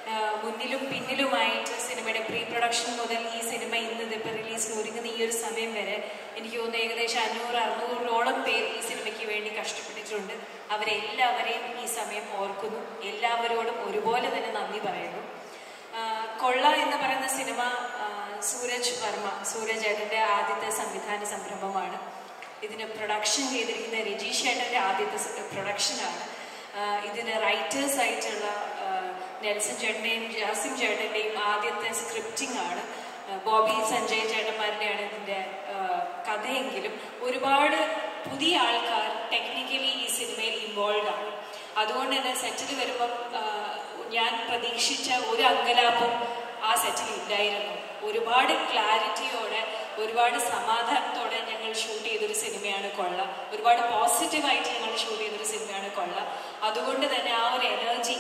Speaker 10: ആ, മുന്നിലും പിന്നിലുമായിട്ട് സിനിമയുടെ പ്രീ പ്രൊഡക്ഷൻ മുതൽ ഈ സിനിമ ഇന്ന് ഇതിപ്പോൾ റിലീസിന് ഒരുങ്ങുന്ന ഈ ഒരു സമയം വരെ എനിക്ക് തോന്നുന്നു ഏകദേശം അഞ്ഞൂറ് അറുന്നൂറോളം പേര് ഈ സിനിമയ്ക്ക് വേണ്ടി കഷ്ടപ്പെട്ടിട്ടുണ്ട് അവരെല്ലാവരെയും ഈ സമയം ഓർക്കുന്നു എല്ലാവരോടും ഒരുപോലെ തന്നെ നന്ദി പറയുന്നു ആ, കൊള്ള എന്ന് പറയുന്ന സിനിമ ആ, സൂരജ് വർമ്മ സൂരജ് ഏട്ടൻ്റെ ആദ്യത്തെ സംവിധാന സംരംഭമാണ് ഇതിന് പ്രൊഡക്ഷൻ ചെയ്തിരിക്കുന്ന രജീഷ് ഏട്ടൻ്റെ ആദ്യത്തെ പ്രൊഡക്ഷനാണ് ഇതിന് റൈറ്റേഴ്സ് ആയിട്ടുള്ള ആ, നെൽസൺ ചേട്ടൻ്റെയും ജാസിം ചേട്ടൻ്റെയും ആദ്യത്തെ സ്ക്രിപ്റ്റിംഗ് ആണ് ആ, ബോബി സഞ്ജയ് ചേട്ടന്മാരുടെയാണ് ഇതിൻ്റെ ആ, കഥയെങ്കിലും ഒരുപാട് പുതിയ ആൾക്കാർ ടെക്നിക്കലി ഈ സിനിമയിൽ ഇൻവോൾവ് ആണ് അതുകൊണ്ട് തന്നെ സെറ്റിൽ വരുമ്പം ആ, ഞാൻ പ്രതീക്ഷിച്ച ഒരു അങ്കലാപ്പും ആ സെറ്റിൽ ഇല്ലായിരുന്നു ഒരുപാട് ക്ലാരിറ്റിയോടെ ഒരുപാട് സമാധാനത്തോടെ ഞങ്ങൾ ഷൂട്ട് ചെയ്തൊരു സിനിമയാണ് കൊള്ള ഒരുപാട് പോസിറ്റീവായിട്ട് ഞങ്ങൾ ഷൂട്ട് ചെയ്തൊരു സിനിമയാണ് കൊള്ള അതുകൊണ്ട് തന്നെ ആ ഒരു എനർജി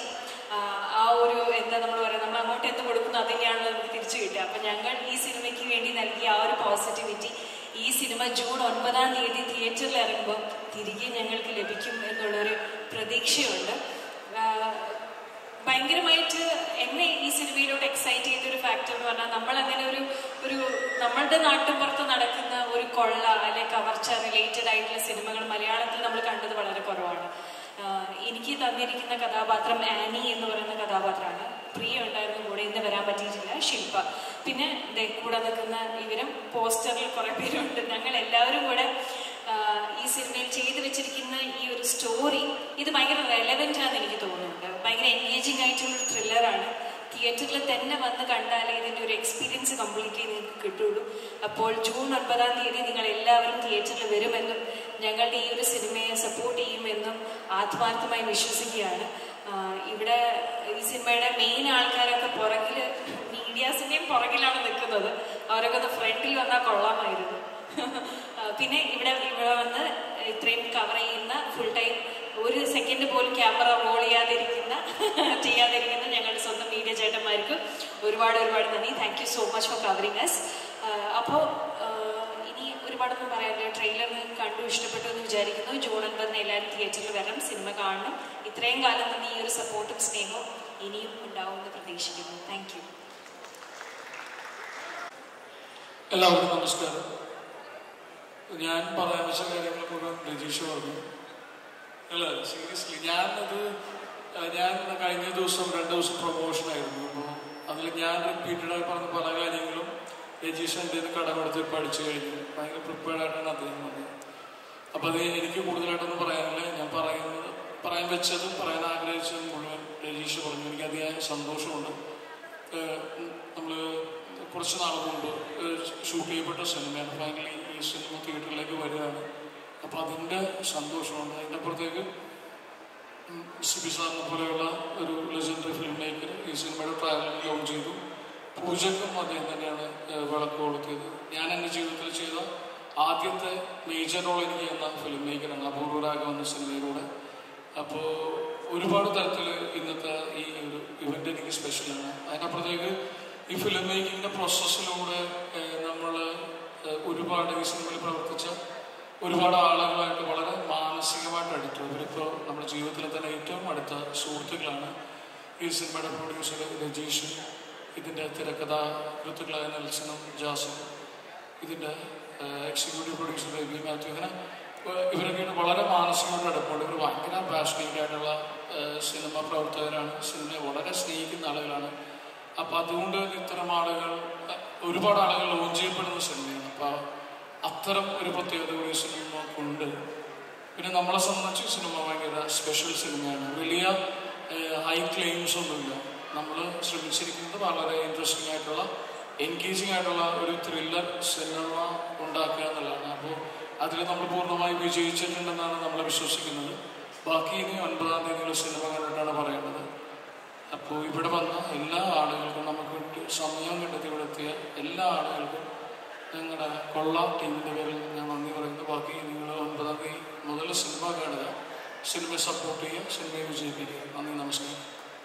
Speaker 10: ആ ഒരു എന്താ നമ്മൾ പറയുക നമ്മൾ അങ്ങോട്ട് എന്ത് കൊടുക്കുന്നു അത് തന്നെയാണല്ലോ നമുക്ക് തിരിച്ചു കിട്ടുക അപ്പം ഞങ്ങൾ ഈ സിനിമയ്ക്ക് വേണ്ടി നൽകിയ ആ ഒരു പോസിറ്റിവിറ്റി ഈ സിനിമ ജൂൺ ഒൻപതാം തീയതി തിയേറ്ററിൽ ഇറങ്ങുമ്പോൾ തിരികെ ഞങ്ങൾക്ക് ലഭിക്കും എന്നുള്ളൊരു പ്രതീക്ഷയുണ്ട് ആ, ഭയങ്കരമായിട്ട് എന്നെ ഈ സിനിമയിലോട്ട് എക്സൈറ്റ് ചെയ്ത ഒരു ഫാക്ടർ എന്ന് പറഞ്ഞാൽ നമ്മൾ അങ്ങനെ ഒരു ഒരു നമ്മളുടെ നാട്ടുപുറത്ത് നടക്കുന്ന ഒരു കൊള്ള അല്ലെ കവർച്ച റിലേറ്റഡ് ആയിട്ടുള്ള സിനിമകൾ മലയാളത്തിൽ നമ്മൾ കണ്ടത് വളരെ കുറവാണ് ആഹ് എനിക്ക് തന്നിരിക്കുന്ന കഥാപാത്രം ആനി എന്ന് പറയുന്ന കഥാപാത്രമാണ് പ്രിയ ഉണ്ടായിരുന്നു കൂടെ ഇന്ന് വരാൻ പറ്റിയിട്ടില്ല ശില്പ പിന്നെ ദേ കൂടെ നിൽക്കുന്ന ഇവരും പോസ്റ്ററിൽ കുറെ പേരുണ്ട് ഞങ്ങൾ എല്ലാവരും കൂടെ ആഹ് ഈ സിനിമയിൽ ചെയ്തു വെച്ചിരിക്കുന്ന ഈ ഒരു സ്റ്റോറി ഇത് ഭയങ്കര റെലവെന്റ് ആണെന്ന് എനിക്ക് തോന്നുന്നുണ്ട് ഭയങ്കര എൻഗേജിങ് ആയിട്ടുള്ള ഒരു ത്രില്ലറാണ് തിയേറ്ററിൽ തന്നെ വന്ന് കണ്ടാലേ ഇതിൻ്റെ ഒരു എക്സ്പീരിയൻസ് കംപ്ലീറ്റ്ലി നിങ്ങൾക്ക് കിട്ടുള്ളൂ അപ്പോൾ ജൂൺ ഒൻപതാം തീയതി നിങ്ങൾ എല്ലാവരും തിയേറ്ററിൽ വരുമെന്നും ഞങ്ങളുടെ ഈ ഒരു സിനിമയെ സപ്പോർട്ട് ചെയ്യുമെന്നും ആത്മാർത്ഥമായി വിശ്വസിക്കുകയാണ് ആഹ് ഇവിടെ ഈ സിനിമയുടെ മെയിൻ ആൾക്കാരൊക്കെ പുറകിൽ മീഡിയാസിൻ്റെയും പുറകിലാണ് നിൽക്കുന്നത് അവരൊക്കെ ഒന്ന് ഫ്രണ്ടിൽ വന്നാൽ കൊള്ളാമായിരുന്നു ആ, പിന്നെ ഇവിടെ ഇവിടെ വന്ന് ഇത്രയും കവർ ചെയ്യുന്ന ഫുൾ ടൈം ഒരു സെക്കൻഡ് പോലും ക്യാമറ റോൾ ചെയ്യാതിരിക്കുന്ന ചെയ്യാതിരിക്കുന്ന ഞങ്ങളുടെ സ്വന്തം മീഡിയ ചേട്ടന്മാർക്ക് ഒരുപാട് ഒരുപാട് നന്ദി thank you so much for covering us അപ്പോൾ ഇനി ഒരുപാടൊന്നും പറയാനില്ല ട്രെയിലർ കണ്ടു ഇഷ്ടപ്പെട്ടു എന്ന് വിചാരിക്കുന്നു ജൂൺ ഒൻപതിന് എല്ലാവരും തിയേറ്ററിൽ വരണം സിനിമ കാണണം ഇത്രയും കാലം തന്നെ ഈ ഒരു സപ്പോർട്ടും സ്നേഹവും ഇനിയും ഉണ്ടാവുമെന്ന് പ്രതീക്ഷിക്കുന്നു താങ്ക് യു
Speaker 11: എല്ലാവർക്കും നമസ്കാരം ഞാൻ പറയാൻ വെച്ച കാര്യങ്ങൾ മുഴുവൻ രജീഷ് പറഞ്ഞു അല്ല സീരിയസ്ലി ഞാനത് അഹ് ഞാൻ കഴിഞ്ഞ ദിവസം രണ്ട് ദിവസം പ്രൊമോഷൻ ആയിരുന്നു അപ്പോൾ അതിൽ ഞാൻ റിപ്പീറ്റഡായി പറഞ്ഞ പല കാര്യങ്ങളും രജീഷ് എൻ്റെ നിന്ന് കടമെടുത്ത് പഠിച്ചു കഴിഞ്ഞു ഭയങ്കര പ്രിപ്പയർഡ് ആയിട്ടാണ് അദ്ദേഹം വന്നത് അപ്പോൾ അത് എനിക്ക് കൂടുതലായിട്ടൊന്നും പറയാനില്ല ഞാൻ പറയുന്നത് പറയാൻ വെച്ചതും പറയാൻ ആഗ്രഹിച്ചതും മുഴുവൻ രജീഷ് പറഞ്ഞു എനിക്ക് അതിയായ സന്തോഷമുണ്ട് നമ്മൾ കുറച്ച് നാൾ മുമ്പ് ഷൂട്ട് ചെയ്യപ്പെട്ട സിനിമയാണ് ഫൈനലി ഈ സിനിമ തിയേറ്ററിലേക്ക് വരികയാണ് അപ്പോൾ അതിൻ്റെ സന്തോഷമുണ്ട് അതിൻ്റെ അപ്പുറത്തേക്ക് സിബി സാറിനെ പോലെയുള്ള ഒരു ലെജൻഡറി ഫിലിം മേക്കർ ഈ സിനിമയുടെ ട്രാവൽ ലോഞ്ച് ചെയ്തു പൂജക്കും അദ്ദേഹം തന്നെയാണ് ഏഹ്, വിളക്ക് കൊളുത്തിയത് ഞാൻ എൻ്റെ ജീവിതത്തിൽ ചെയ്ത ആദ്യത്തെ മേജർ റോൾ എനിക്ക് എന്ന ഫിലിം മേക്കറാണ് അപൂർവരാഗം എന്ന സിനിമയിലൂടെ അപ്പോൾ ഒരുപാട് തരത്തിൽ ഇന്നത്തെ ഈ ഒരു ഇവൻ്റ് എനിക്ക് സ്പെഷ്യലാണ് അതിനപ്പുറത്തേക്ക് ഈ ഫിലിം മേക്കിങ്ങിൻ്റെ പ്രോസസ്സിലൂടെ നമ്മൾ ഒരുപാട് ഈ സിനിമയിൽ പ്രവർത്തിച്ച ഒരുപാട് ആളുകളായിട്ട് വളരെ മാനസികമായിട്ട് അടുത്തു ഇവരിപ്പോൾ നമ്മുടെ ജീവിതത്തിലെ തന്നെ ഏറ്റവും അടുത്ത സുഹൃത്തുക്കളാണ് ഈ സിനിമയുടെ പ്രൊഡ്യൂസർ രജീഷ് ഇതിൻ്റെ തിരക്കഥാകൃത്തുക്കളായ നെൽസനും ജാസും ഇതിൻ്റെ എക്സിക്യൂട്ടീവ് പ്രൊഡ്യൂസർ ബേബി മാത്യു ഇങ്ങനെ ഏഹ് ഇവരൊക്കെയാണ് വളരെ മാനസികമായിട്ട് അടുപ്പമുണ്ട് ഇവർ ഭയങ്കര പാഷനേറ്റ് ആയിട്ടുള്ള ഏഹ് സിനിമ പ്രവർത്തകരാണ് സിനിമയെ വളരെ സ്നേഹിക്കുന്ന ആളുകളാണ് അപ്പോൾ അതുകൊണ്ട് ഇത്തരം ആളുകൾ ഏഹ് ഒരുപാട് ആളുകൾ ലോഞ്ച് ചെയ്യപ്പെടുന്ന സിനിമയാണ് അപ്പോൾ അത്തരം ഒരു പ്രത്യേകത കൂടി ഈ സിനിമക്കുണ്ട് പിന്നെ നമ്മളെ സംബന്ധിച്ച് ഈ സിനിമ ഭയങ്കര സ്പെഷ്യൽ സിനിമയാണ് വലിയ ഹൈ ക്ലെയിംസ് ഒന്നുമില്ല നമ്മൾ ശ്രമിച്ചിരിക്കുന്നത് വളരെ ഇൻട്രസ്റ്റിംഗ് ആയിട്ടുള്ള എൻഗേജിങ് ആയിട്ടുള്ള ഒരു ത്രില്ലർ സിനിമ ഉണ്ടാക്കുക എന്നുള്ളതാണ് അപ്പോൾ അതിൽ നമ്മൾ പൂർണ്ണമായി വിജയിച്ചിട്ടുണ്ടെന്നാണ് നമ്മൾ വിശ്വസിക്കുന്നത് ബാക്കി ഇനി ഒൻപതാം തീയതിയിലെ സിനിമ കണ്ടിട്ടാണ് പറയേണ്ടത് അപ്പോൾ ഇവിടെ വന്ന എല്ലാ ആളുകൾക്കും നമുക്ക് വേണ്ടി സമയം കണ്ടെത്തി ഇവിടെ എത്തിയ എല്ലാ ആളുകൾക്കും ഞങ്ങളുടെ കൊള്ള ടീമിൻ്റെ പേരിൽ ഞാൻ നന്ദി പറയുന്നു ബാക്കി നിങ്ങൾ ഒൻപതാം തീയതി മുതൽ സിനിമ കാണുക സിനിമയെ സപ്പോർട്ട് ചെയ്യുക സിനിമയെ വിജയിപ്പിക്കുക നന്ദി നമസ്കാരം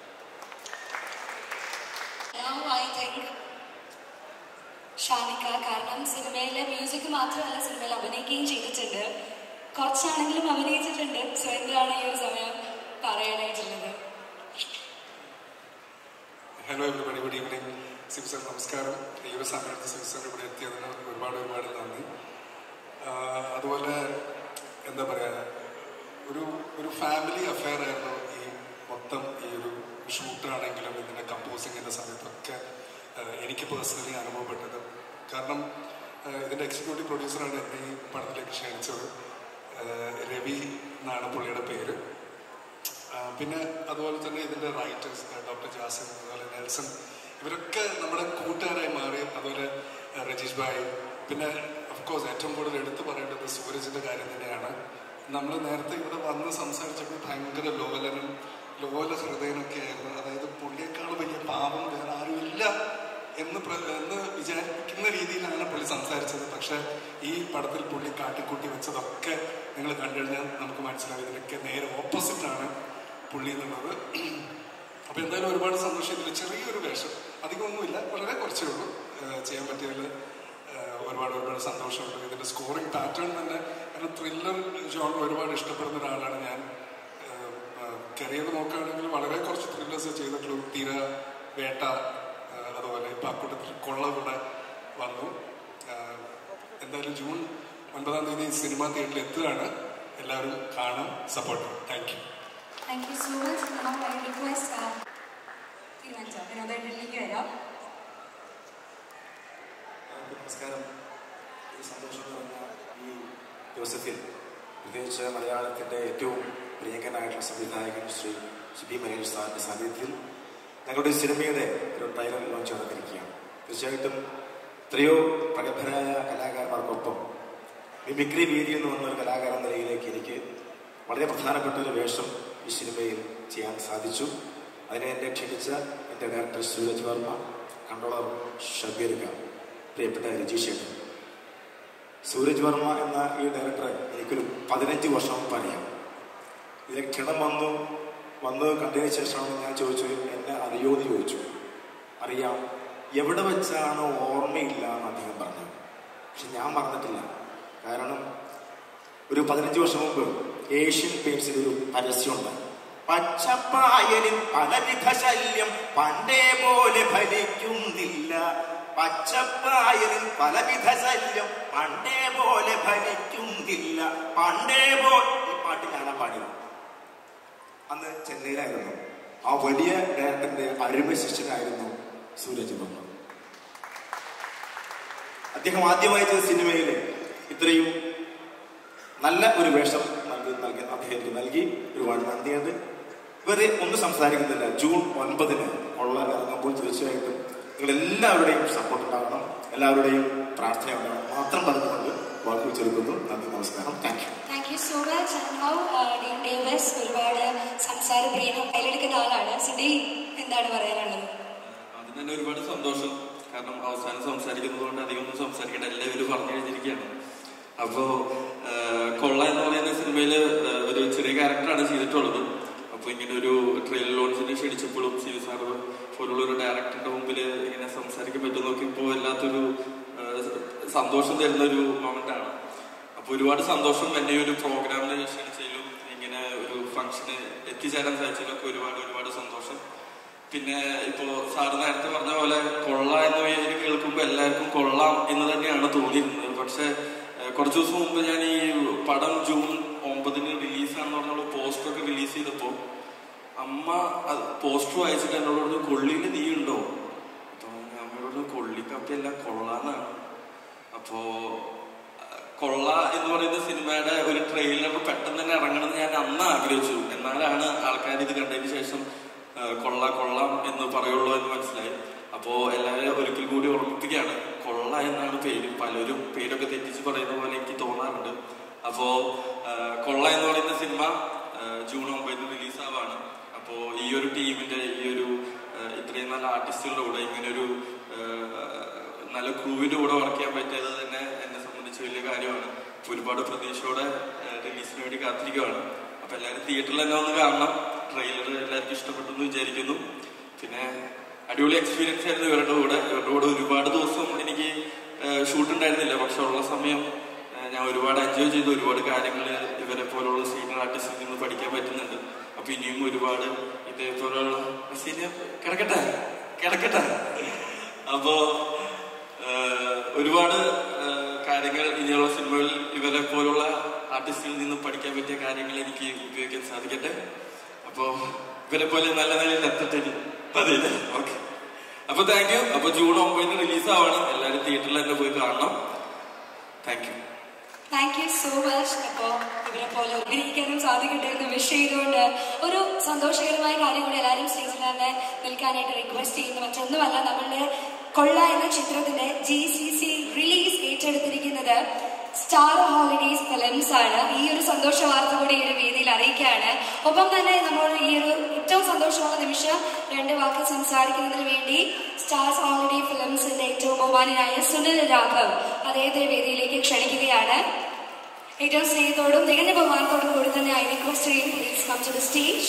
Speaker 1: Now I think ഷാനിക്ക കാരണം സിനിമയിലെ മ്യൂസിക് മാത്രമല്ല സിനിമയിൽ അഭിനയിക്കുകയും ചെയ്തിട്ടുണ്ട് കുറച്ചാണെങ്കിലും അഭിനയിച്ചിട്ടുണ്ട് സോ എന്താണ് ഈ ഒരു സമയം പറയാനായിട്ടുള്ളത്
Speaker 12: hello everybody good evening Sibi sir നമസ്കാരം ഈ ഒരു സമയത്ത് സിബ് സർ ഇവിടെ എത്തിയതിന് ഒരുപാട് ഒരുപാട് നന്ദി ആഹ് അതുപോലെ എന്താ പറയുക ഒരു ഒരു ഫാമിലി അഫെയർ ആയിരുന്നു ഈ മൊത്തം ഈ ഒരു ഷൂട്ടാണെങ്കിലും ഇതിൻ്റെ കമ്പോസിങ്ങിൻ്റെ സമയത്തൊക്കെ ആഹ് എനിക്ക് പേഴ്സണലി അനുഭവപ്പെട്ടത് കാരണം ആഹ് ഇതിൻ്റെ എക്സിക്യൂട്ടീവ് പ്രൊഡ്യൂസറാണ് എന്നെ ഈ പടത്തിലേക്ക് ക്ഷണിച്ചത് ആഹ് രവി എന്നാണ് പുള്ളിയുടെ പേര് ആ, പിന്നെ അതുപോലെ തന്നെ ഇതിൻ്റെ റൈറ്റേഴ്സ് ഡോക്ടർ ജാസിൻ അതുപോലെ നെൽസൺ ഇവരൊക്കെ നമ്മുടെ കൂട്ടുകാരായി മാറി അതുപോലെ ആ, രജീഷ് ഭായ് പിന്നെ കോഴ്സ് ഏറ്റവും കൂടുതൽ എടുത്തു പറയേണ്ടത് സൂരജിൻ്റെ കാര്യം തന്നെയാണ് നമ്മൾ നേരത്തെ ഇവിടെ വന്ന് സംസാരിച്ചപ്പോൾ ഭയങ്കര ലോലനും ലോല ഹൃദയനൊക്കെ ആയിരുന്നു അതായത് പുള്ളിയേക്കാൾ വലിയ പാപം വേറെ ആരുമില്ല എന്ന് പ്ര- എന്ന് വിചാരിക്കുന്ന രീതിയിലാണ് പുള്ളി സംസാരിച്ചത് പക്ഷെ ഈ പടത്തിൽ പുള്ളി കാട്ടിക്കൂട്ടി വെച്ചതൊക്കെ നിങ്ങൾ കണ്ടു കഴിഞ്ഞാൽ നമുക്ക് മനസ്സിലാവും ഇതിനൊക്കെ നേരെ ഓപ്പോസിറ്റാണ് പുള്ളി എന്നുള്ളത് അപ്പോൾ എന്തായാലും ഒരുപാട് സന്തോഷം ഇതിൽ ചെറിയൊരു വേഷം അധികമൊന്നുമില്ല വളരെ കുറച്ചേ ഉള്ളൂ ഏഹ് ചെയ്യാൻ പറ്റിയതിൽ ഏഹ് ഒരുപാട് ഒരുപാട് സന്തോഷമുണ്ട് ഇതിൻ്റെ സ്കോറിംഗ് പാറ്റേൺ തന്നെ കാരണം ത്രില്ലർ ജോൺ ഒരുപാട് ഇഷ്ടപ്പെടുന്ന ഒരാളാണ് ഞാൻ കരിയർ നോക്കുകയാണെങ്കിൽ വളരെ കുറച്ച് ത്രില്ലേഴ്സ് ചെയ്തിട്ടുള്ളൂ തീര വേട്ട ഏഹ് അതുപോലെ ഇപ്പം അക്കൂട്ടത്തിൽ കൊള്ള കൂടെ വന്നു ഏഹ് എന്തായാലും ജൂൺ ഒൻപതാം തീയതി സിനിമ തിയേറ്ററിൽ എത്തുകയാണ് എല്ലാവരും കാണാം support thank you
Speaker 1: thank you so much now I request തീരുമാനിച്ചോ വിനോദേട്ടനിലേക്ക് വരാം
Speaker 13: നമസ്കാരം ഈ സന്തോഷം നിറഞ്ഞ ഈ ദിവസത്തിൽ പ്രത്യേകിച്ച് മലയാളത്തിൻ്റെ ഏറ്റവും പ്രിയങ്കരനായിട്ടുള്ള സംവിധായകൻ ശ്രീ ഷിബി മനേഷ് സാറിൻ്റെ സാന്നിധ്യത്തിൽ ഞങ്ങളുടെ സിനിമയുടെ ഒരു ട്രailer ലോഞ്ച് നടന്നിരിക്കുകയാണ് തീർച്ചയായിട്ടും എത്രയോ പ്രഗത്ഭരായ കലാകാരന്മാർക്കൊപ്പം മിമിക്രി വേദിയിൽ നിന്ന് വന്ന ഒരു കലാകാരൻ എന്ന നിലയിലേക്ക് എനിക്ക് വളരെ പ്രധാനപ്പെട്ട ഒരു വേഷം ഈ സിനിമയിൽ ചെയ്യാൻ സാധിച്ചു അതിനെ എന്നെ ക്ഷണിച്ച എൻ്റെ ഡയറക്ടർ സൂരജ് വർമ്മ കൺട്രോളർ ഷബീർ ഖാൻ പ്രിയപ്പെട്ട രജീഷ് ചേട്ടൻ സൂരജ് വർമ്മ എന്ന ഈ ഡയറക്ടറെ എനിക്കൊരു പതിനഞ്ച് വർഷം മുമ്പ് അറിയാം ഇതിലെ ക്ഷണം വന്നു വന്ന് കണ്ടതിന് ശേഷമാണ് ഞാൻ ചോദിച്ചു എന്നെ അറിയോ എന്ന് ചോദിച്ചു അറിയാം എവിടെ വെച്ചാണ് ഓർമ്മയില്ല എന്ന് അദ്ദേഹം പറഞ്ഞു പക്ഷെ ഞാൻ മറന്നിട്ടില്ല കാരണം ഒരു പതിനഞ്ച് വർഷം മുമ്പ് ഏഷ്യൻ പെയിന്റ്സിൽ ഒരു പരസ്യമുണ്ട് പച്ചപ്പായലിൻ പലവിധ ശല്യം പണ്ടേ പോലെ ഫലിക്കുന്നില്ല പച്ചപ്പായലിൻ പലവിധ ശല്യം പണ്ടേ പോലെ ഫലിക്കുന്നില്ല പണ്ടേ പോ ഈ പാട്ട് ഞാനാ പാടിയത് അന്ന് ചെന്നൈയിലായിരുന്നു ആ വലിയ ഡയറക്ടറിന്റെ അരുമ ശിഷ്യനായിരുന്നു സൂരജ് വർമ്മ അദ്ദേഹം ആദ്യമായി ചെയ്ത സിനിമയിൽ ഇത്രയും നല്ല ഒരു വേഷം നൽകി നൽകി അദ്ദേഹത്തിന് നൽകി ഒരുപാട് നന്ദിയുണ്ട് വെറുതെ ഒന്നും സംസാരിക്കുന്നില്ല ജൂൺ ഒൻപതിന് കൊള്ള ഇറങ്ങുമ്പോൾ തീർച്ചയായിട്ടും നിങ്ങൾ എല്ലാവരുടെയും സപ്പോർട്ട് ഉണ്ടാകണം എല്ലാവരുടെയും പ്രാർത്ഥന ഉണ്ടാകണം മാത്രം പറഞ്ഞുകൊണ്ട് വാക്കുകൾ ചെറുക്കുന്നു നന്ദി നമസ്കാരം thank you
Speaker 1: thank you so much and now Dain Davis ഒരുപാട് സംസാര പ്രിയനും കയ്യിലെടുക്കുന്ന ആളാണ് സോ ഡീൻ എന്താണ് പറയാനുള്ളത്
Speaker 14: അതിന് തന്നെ ഒരുപാട് സന്തോഷം കാരണം അവസാനം സംസാരിക്കുന്നത് കൊണ്ട് അധികം ഒന്നും സംസാരിക്കേണ്ട എല്ലാവരും പറഞ്ഞു കഴിഞ്ഞിരിക്കുകയാണ് അപ്പോ ആഹ്, കൊള്ള എന്ന് പറയുന്ന സിനിമയിൽ ഒരു ചെറിയ ക്യാരക്ടറാണ് ചെയ്തിട്ടുള്ളത് അപ്പൊ ഇങ്ങനെ ഒരു ട്രെയിലർ ലോഞ്ചിന് ക്ഷണിച്ചപ്പോഴും സി സാർ പോലുള്ള ഒരു ഡയറക്ടറുടെ മുമ്പിൽ ഇങ്ങനെ സംസാരിക്കാൻ പറ്റും നോക്കിയപ്പോൾ വല്ലാത്തൊരു ആഹ്, സന്തോഷം തരുന്ന ഒരു മൊമെന്റ് ആണ് അപ്പൊ ഒരുപാട് സന്തോഷം എന്നെ ഈ ഒരു പ്രോഗ്രാമിൽ ക്ഷണിച്ചതിലും ഇങ്ങനെ ഒരു ഫംഗ്ഷന് എത്തിച്ചേരാൻ സാധിച്ചതിലൊക്കെ ഒരുപാട് ഒരുപാട് സന്തോഷം പിന്നെ ഇപ്പോ സാറ് നേരത്തെ പറഞ്ഞ പോലെ കൊള്ള എന്ന പേര് കേൾക്കുമ്പോൾ എല്ലാവർക്കും കൊള്ളാം എന്ന് തന്നെയാണ് തോന്നിയിരുന്നത് പക്ഷെ ഏഹ്, കുറച്ച് ദിവസം മുമ്പ് ഞാൻ ഈ പടം ജൂൺ ഒമ്പതിന് റിലീസാണെന്ന് പറഞ്ഞ പോസ്റ്റർ ഒക്കെ റിലീസ് ചെയ്തപ്പോ അമ്മ പോസ്റ്റർ വായിച്ചിട്ട് എന്നോട് പറഞ്ഞു കൊള്ളിയിൽ നീ ഉണ്ടോ അപ്പൊ ഞാൻ അമ്മയോട് പറഞ്ഞു കൊള്ളിക്കപ്പയല്ല കൊള്ളാന്നാണ് അപ്പോ അഹ് കൊള്ള എന്ന് പറയുന്ന സിനിമയുടെ ഒരു ട്രെയിലർ പെട്ടെന്ന് തന്നെ ഇറങ്ങണമെന്ന് ഞാൻ അന്ന് ആഗ്രഹിച്ചു എന്നാലാണ് ആൾക്കാർ ഇത് കണ്ടതിന് ശേഷം ആഹ് കൊള്ള കൊള്ളാം എന്ന് പറയുള്ളൂ എന്ന് മനസ്സിലായി അപ്പോ എല്ലാവരും ഒരിക്കൽ കൂടി ഓർമ്മിപ്പിക്കുകയാണ് കൊള്ള എന്നാണ് പേര് പലരും പേരൊക്കെ തെറ്റിച്ച് പറയുന്ന പോലെ എനിക്ക് തോന്നാറുണ്ട് അപ്പോ ആഹ് കൊള്ള എന്ന് പറയുന്ന സിനിമ ആഹ് ജൂൺ ഒമ്പതിന് റിലീസ് ആവാണ് അപ്പോ ഈ ഒരു ടീമിന്റെ ഈ ഒരു ആഹ് ഇത്രയും നല്ല ആർട്ടിസ്റ്റുകളുടെ കൂടെ ഇങ്ങനെ ഒരു നല്ല ക്രൂവിന്റെ കൂടെ വർക്ക് ചെയ്യാൻ പറ്റിയത് തന്നെ എന്നെ സംബന്ധിച്ച് വലിയ കാര്യമാണ് അപ്പൊ ഒരുപാട് പ്രതീക്ഷയോടെ റിലീസിന് വേണ്ടി കാത്തിരിക്കുകയാണ് അപ്പൊ എല്ലാവരും തിയേറ്ററിൽ തന്നെ ഒന്ന് കാണണം ട്രെയിലർ എല്ലാവർക്കും ഇഷ്ടപ്പെട്ടു എന്ന് വിചാരിക്കുന്നു പിന്നെ അടിപൊളി എക്സ്പീരിയൻസ് ആയിരുന്നു ഇവരുടെ കൂടെ ഇവരുടെ കൂടെ ഒരുപാട് ദിവസം എനിക്ക് ഷൂട്ട് ഉണ്ടായിരുന്നില്ല പക്ഷെ ഉള്ള സമയം ആ, ഞാൻ ഒരുപാട് എൻജോയ് ചെയ്തു ഒരുപാട് കാര്യങ്ങൾ ഇവരെ പോലുള്ള സീനിയർ ആർട്ടിസ്റ്റിൽ നിന്ന് പഠിക്കാൻ പറ്റുന്നുണ്ട് അപ്പൊ ഇനിയും ഒരുപാട് ഇതേപോലുള്ള സീനിയർ കിടക്കട്ടെ കിടക്കട്ടെ അപ്പോ ആഹ്, ഒരുപാട് ആഹ്, കാര്യങ്ങൾ ഇനിയുള്ള സിനിമകളിൽ ഇവരെ പോലുള്ള ആർട്ടിസ്റ്റുകളിൽ നിന്ന് പഠിക്കാൻ പറ്റിയ കാര്യങ്ങൾ എനിക്ക് ഉപയോഗിക്കാൻ സാധിക്കട്ടെ അപ്പോ ഇവരെ പോലെ നല്ല നിലയിൽ എത്തട്ടെ ഇനി. മതിയല്ലേ ഓക്കെ അപ്പൊ താങ്ക് യു അപ്പൊ ജൂൺ ഒമ്പതിന് റിലീസ് ആവാണ് എല്ലാവരും തിയേറ്ററിൽ തന്നെ പോയി കാണണം thank you
Speaker 1: thank you so much അപ്പോൾ ഇവരെ പോലെ ഉപകരിക്കാനും സാധിക്കട്ടെ എന്ന് വിഷ് ചെയ്തുകൊണ്ട് ഒരു സന്തോഷകരമായ കാര്യം കൂടി എല്ലാവരും സ്റ്റേജിൽ തന്നെ നിൽക്കാനായിട്ട് റിക്വസ്റ്റ് ചെയ്യുന്നു മറ്റൊന്നുമല്ല നമ്മളുടെ കൊള്ള എന്ന ചിത്രത്തിന്റെ ജി സി സി റിലീസ് ഏറ്റെടുത്തിരിക്കുന്നത് സ്റ്റാർ ഹോളിഡേസ് ഫിലിംസ് ആണ് ഈ ഒരു സന്തോഷ വാർത്ത കൂടി ഈ ഒരു വേദിയിൽ അറിയിക്കുകയാണ് ഒപ്പം തന്നെ നമ്മൾ ഈ ഒരു ഏറ്റവും സന്തോഷമുള്ള നിമിഷം രണ്ട് വാക്ക് സംസാരിക്കുന്നതിന് വേണ്ടി സ്റ്റാർസ് ഹോളിഡേ ഫിലിംസിന്റെ ഏറ്റവും ബഹുമാനായ സുനിൽ രാഘവ് അദ്ദേഹത്തെ വേദിയിലേക്ക് ക്ഷണിക്കുകയാണ് ഏറ്റവും സ്നേഹത്തോടും തികഞ്ഞ ബഹുമാനത്തോടും കൂടി തന്നെ ഐ റിക്വസ്റ്റ് ചെയ്യും please come to the stage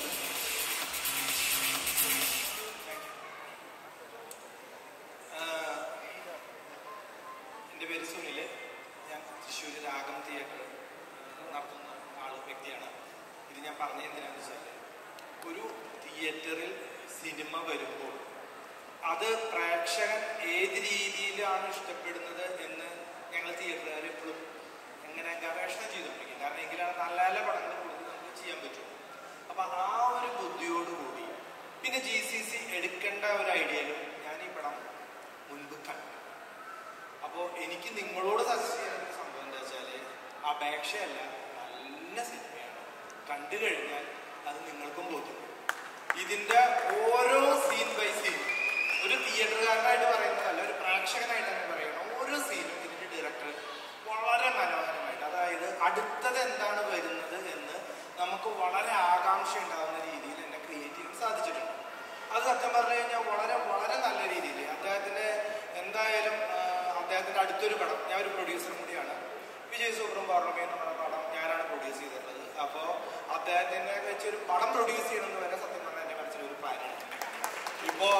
Speaker 15: എൻ്റെ പേര് സുനിൽ ഞാൻ തൃശ്ശൂർ രാഗം തിയേറ്റർ നടത്തുന്ന ആൾ വ്യക്തിയാണ് ഇത് ഞാൻ പറഞ്ഞ എന്തിനാന്ന് വെച്ചാൽ ഒരു തിയേറ്ററിൽ സിനിമ വരുമ്പോൾ അത് പ്രേക്ഷകൻ ഏത് രീതിയിലാണ് ഇഷ്ടപ്പെടുന്നത് എന്ന് ഞങ്ങൾ തിയേറ്ററുകാർ എപ്പോഴും എങ്ങനെ ഗവേഷണം ചെയ്തുകൊണ്ടിരിക്കും കാരണം എങ്കിലാണ് നല്ല നല്ല പടങ്ങൾ കൂടുതൽ നമുക്ക് ചെയ്യാൻ പറ്റും അപ്പൊ ആ ഒരു ബുദ്ധിയോടുകൂടി പിന്നെ ജി സി സി എടുക്കേണ്ട ഒരു ഐഡിയയിലും ഞാൻ ഈ പടം മുൻപ് കണ്ടു അപ്പോൾ എനിക്ക് നിങ്ങളോട് സജസ്റ്റ് ചെയ്യുന്ന ഒരു സംഭവം എന്താ വെച്ചാൽ അപേക്ഷയല്ല നല്ല സിനിമയാണ് കണ്ടു കഴിഞ്ഞാൽ അത് നിങ്ങൾക്കും ബോധ്യപ്പെടും ഇതിന്റെ ഓരോ സീൻ ബൈ സീൻ ഒരു തിയേറ്ററുകാരനായിട്ട് പറയുന്നതല്ല ഒരു പ്രേക്ഷകനായിട്ട് തന്നെ പറയണം ഓരോ സീനും ഇതിന്റെ ഡയറക്ടർ വളരെ മനോഹരമായിട്ട് അതായത് അടുത്തത് എന്താണ് വരുന്നത് എന്ന് നമുക്ക് വളരെ ആകാംക്ഷ ഉണ്ടാകുന്ന രീതിയിൽ എന്നെ ക്രിയേറ്റ് ചെയ്യാൻ സാധിച്ചിട്ടുണ്ട് അത് സത്യം പറഞ്ഞു കഴിഞ്ഞാൽ വളരെ വളരെ നല്ല രീതിയിൽ അദ്ദേഹത്തിന്റെ എന്തായാലും ആ, അദ്ദേഹത്തിന്റെ അടുത്തൊരു പടം ഞാൻ ഒരു പ്രൊഡ്യൂസർ കൂടിയാണ് വിജയ് സൂപ്രം പൗർണമി എന്ന് പറഞ്ഞ പടം ഞാനാണ് പ്രൊഡ്യൂസ് ചെയ്തിട്ടുള്ളത് അപ്പോൾ അദ്ദേഹത്തിനെ വെച്ച് ഒരു പടം പ്രൊഡ്യൂസ് ചെയ്യണമെന്ന് വരെ സത്യം പറഞ്ഞാൽ എൻ്റെ മനസ്സിലൊരു പ്ലാനാണ് ഇപ്പോ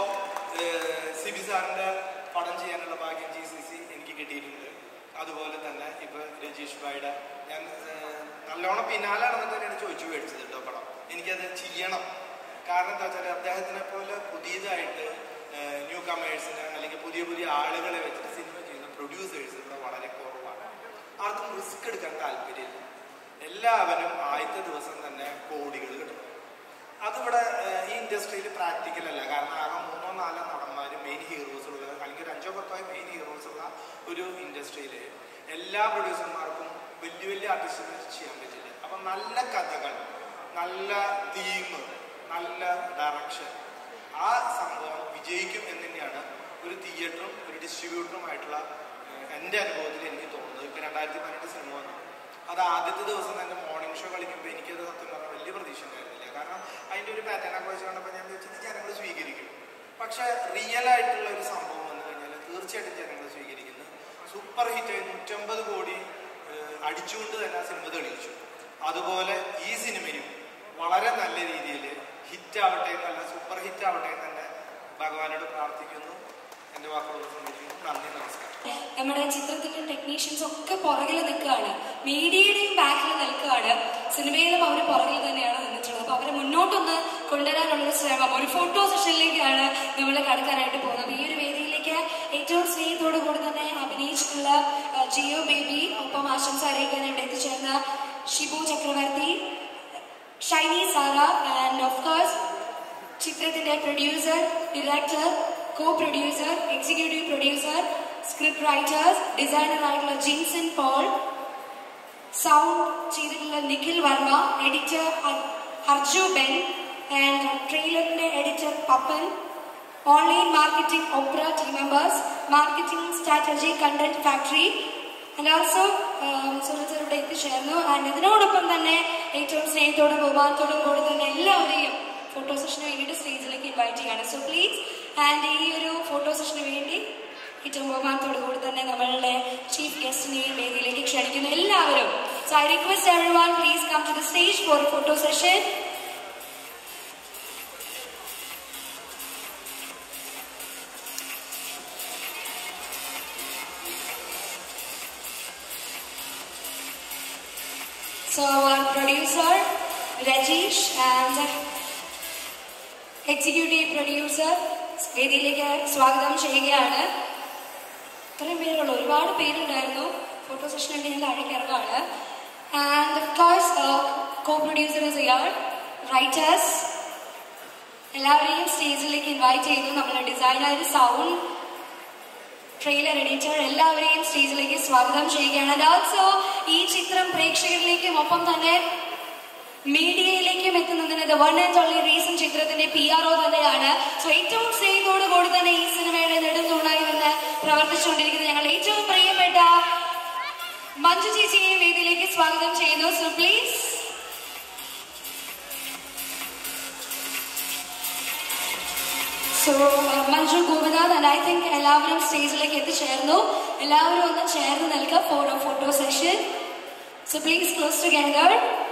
Speaker 15: സിബി സാറിന്റെ പടം ചെയ്യാനുള്ള ഭാഗ്യം ജി സി സി എനിക്ക് കിട്ടിയിട്ടുണ്ട് അതുപോലെ തന്നെ ഇപ്പൊ രജീഷ് ഭായിയുടെ ഞാൻ ഏഹ്, നല്ലോണം പിന്നാലാണെന്ന് തന്നെയാണ് ചോദിച്ചു മേടിച്ചത് കേട്ടോ പടം എനിക്കത് ചെയ്യണം കാരണം എന്താ വെച്ചാൽ അദ്ദേഹത്തിനെ പോലെ പുതിയതായിട്ട് ന്യൂ കമേഴ്സിനെ അല്ലെങ്കിൽ പുതിയ പുതിയ ആളുകളെ വെച്ചിട്ട് സിനിമ ചെയ്യുന്ന പ്രൊഡ്യൂസേഴ്സ് ഇവിടെ വളരെ കുറവാണ് ആർക്കും റിസ്ക് എടുക്കാൻ താല്പര്യമില്ല എല്ലാവരും ആദ്യത്തെ ദിവസം തന്നെ കോടികൾ കിട്ടണം അതിവിടെ ഏഹ്, ഈ ഇൻഡസ്ട്രിയിൽ പ്രാക്ടിക്കൽ അല്ല കാരണം ആകെ മൂന്നോ നാലോ നടന്മാർ മെയിൻ ഹീറോസ് ഉള്ള അല്ലെങ്കിൽ ഒരു അഞ്ചോ പത്തോ മെയിൻ ഹീറോസ് ഉള്ള ഒരു ഇൻഡസ്ട്രിയിൽ എല്ലാ പ്രൊഡ്യൂസർമാർക്കും വലിയ വലിയ ആർട്ടിസ്റ്റുകൾ ചെയ്യാൻ പറ്റില്ല അപ്പൊ നല്ല കഥകൾ നല്ല തീം നല്ല ഡയറക്ഷൻ ആ സംഭവം വിജയിക്കും എന്ന് തന്നെയാണ് ഒരു തിയേറ്ററും ഒരു ഡിസ്ട്രിബ്യൂട്ടറുമായിട്ടുള്ള ഏഹ്, എൻ്റെ അനുഭവത്തിൽ എനിക്ക് തോന്നുന്നത് ഇപ്പൊ രണ്ടായിരത്തി പതിനെട്ട് സിനിമ വന്നു അത് ആദ്യത്തെ ദിവസം തന്നെ മോർണിംഗ് ഷോ കളിക്കുമ്പോൾ എനിക്കത് സത്യം പറഞ്ഞാൽ വലിയ പ്രതീക്ഷ ഉണ്ടായിരുന്നില്ല കാരണം അതിന്റെ ഒരു പാറ്റേൺ ഒക്കെ വെച്ച് കണ്ടപ്പോൾ ഞാൻ വിചാരിച്ചത് ജനങ്ങൾ സ്വീകരിക്കും പക്ഷെ റിയൽ ആയിട്ടുള്ള ഒരു സംഭവം വന്നു കഴിഞ്ഞാൽ തീർച്ചയായിട്ടും ജനങ്ങൾ സ്വീകരിക്കുന്നു സൂപ്പർ ഹിറ്റ് നൂറ്റമ്പത് കോടി ഏഹ്, അടിച്ചുകൊണ്ട് തന്നെ ആ സിനിമ തെളിയിച്ചു അതുപോലെ ഈ സിനിമയും വളരെ നല്ല രീതിയിൽ ഹിറ്റ് ആവട്ടെ എന്നല്ല സൂപ്പർ ഹിറ്റ് ആവട്ടെ എന്ന് തന്നെ ഭഗവാനോട് പ്രാർത്ഥിക്കുന്നു എൻ്റെ വാക്കുകൾ സമർപ്പിക്കുന്നു നന്ദി നമസ്കാരം
Speaker 1: നമ്മുടെ ചിത്രത്തിന്റെ ടെക്നീഷ്യൻസ് ഒക്കെ പുറകിൽ നിൽക്കുകയാണ് മീഡിയയുടെയും ബാക്കിൽ നിൽക്കുകയാണ് സിനിമയിലും അവർ പുറകിൽ തന്നെയാണ് നിന്നിട്ടുള്ളത് അപ്പൊ അവരെ മുന്നോട്ടൊന്ന് കൊണ്ടുവരാനുള്ള ഒരു ശ്രമം ഒരു ഫോട്ടോ സെഷനിലേക്കാണ് നമ്മൾ കടക്കാനായിട്ട് പോകുന്നത് ഈ ഒരു വേദിയിലേക്ക് ഏറ്റവും സ്നേഹത്തോടു കൂടി തന്നെ അഭിനയിച്ചിട്ടുള്ള ആ, ജിയോ ബേബി ഒപ്പം ആശംസ അറിയിക്കാൻ ഇവിടെ എത്തിച്ചേർന്ന Shibu Chakravarthy Shiny Sara and of course ചിത്രത്തിന്റെ producer director co producer executive producer script writers designer ആയിട്ടുള്ള ജിൻസൺ പോൾ സൗണ്ട് ചെയ്തിട്ടുള്ള നിഖിൽ വർമ്മ എഡിറ്റർ അർജു ബെൻ ആൻഡ് ട്രെയിലറിന്റെ എഡിറ്റർ പപ്പൻ ഓൺലൈൻ മാർക്കറ്റിംഗ് ഒപ്ര team members marketing strategy content factory and also സുഹൃത്തുക്കൾ ഇവിടെ എത്തിച്ചേർന്നു ആൻഡ് ഇതിനോടൊപ്പം തന്നെ ഏറ്റവും സ്നേഹത്തോടും ബഹുമാനത്തോടും കൂടി തന്നെ എല്ലാവരെയും ഫോട്ടോ സെഷന് വേണ്ടിയിട്ട് സ്റ്റേജിലേക്ക് ഇൻവൈറ്റ് ചെയ്യാണ് സോ പ്ലീസ് ആൻഡ് ഈ ഒരു ഫോട്ടോ സെഷന് വേണ്ടി ഏറ്റവും ബഹുമാനത്തോടു കൂടി തന്നെ നമ്മളുടെ ചീഫ് ഗസ്റ്റിനെയും വേദിയിലേക്ക് ക്ഷണിക്കുന്നു എല്ലാവരും so I request everyone please come to the stage for photo session So our producer Rajesh and executive producer വേദിയിലേക്ക് സ്വാഗതം ചെയ്യുകയാണ് ഇത്രയും പേരുള്ളൂ ഒരുപാട് പേരുണ്ടായിരുന്നു ഫോട്ടോ സെഷൻ ഉണ്ട് ഞാൻ താഴേക്ക് ഇറങ്ങാണ് and of course co producers ഇയാൾ റൈറ്റേഴ്സ് എല്ലാവരെയും സ്റ്റേജിലേക്ക് ഇൻവൈറ്റ് ചെയ്തു നമ്മുടെ ഡിസൈനർ സൗണ്ട് ട്രെയിലർ എഡിറ്റർ എല്ലാവരെയും സ്റ്റേജിലേക്ക് സ്വാഗതം ചെയ്യുകയാണ് ആൻഡ് ഓൾസോ ഈ ചിത്രം പ്രേക്ഷകരിലേക്കും ഒപ്പം തന്നെ മീഡിയയിലേക്കും എത്തുന്നതിന് the one and only reason ചിത്രത്തിന്റെ പി ആർ ഒ തന്നെയാണ് സോ ഏറ്റവും സ്നേഹത്തോടു കൂടി തന്നെ ഈ സിനിമയുടെ നെടുന്തൂണായി നിന്ന് പ്രവർത്തിച്ചുകൊണ്ടിരിക്കുന്ന ഞങ്ങൾ ഏറ്റവും പ്രിയപ്പെട്ട മഞ്ജു ചേച്ചിയെ വേദിയിലേക്ക് സ്വാഗതം ചെയ്യുന്നു so please so Manju Gopinath and I think എല്ലാവരും സ്റ്റേജിലേക്ക് എത്തിച്ചേർന്നു എല്ലാവരും ഒന്ന് ചേർന്ന് നിൽക്കുക for photo session so please close together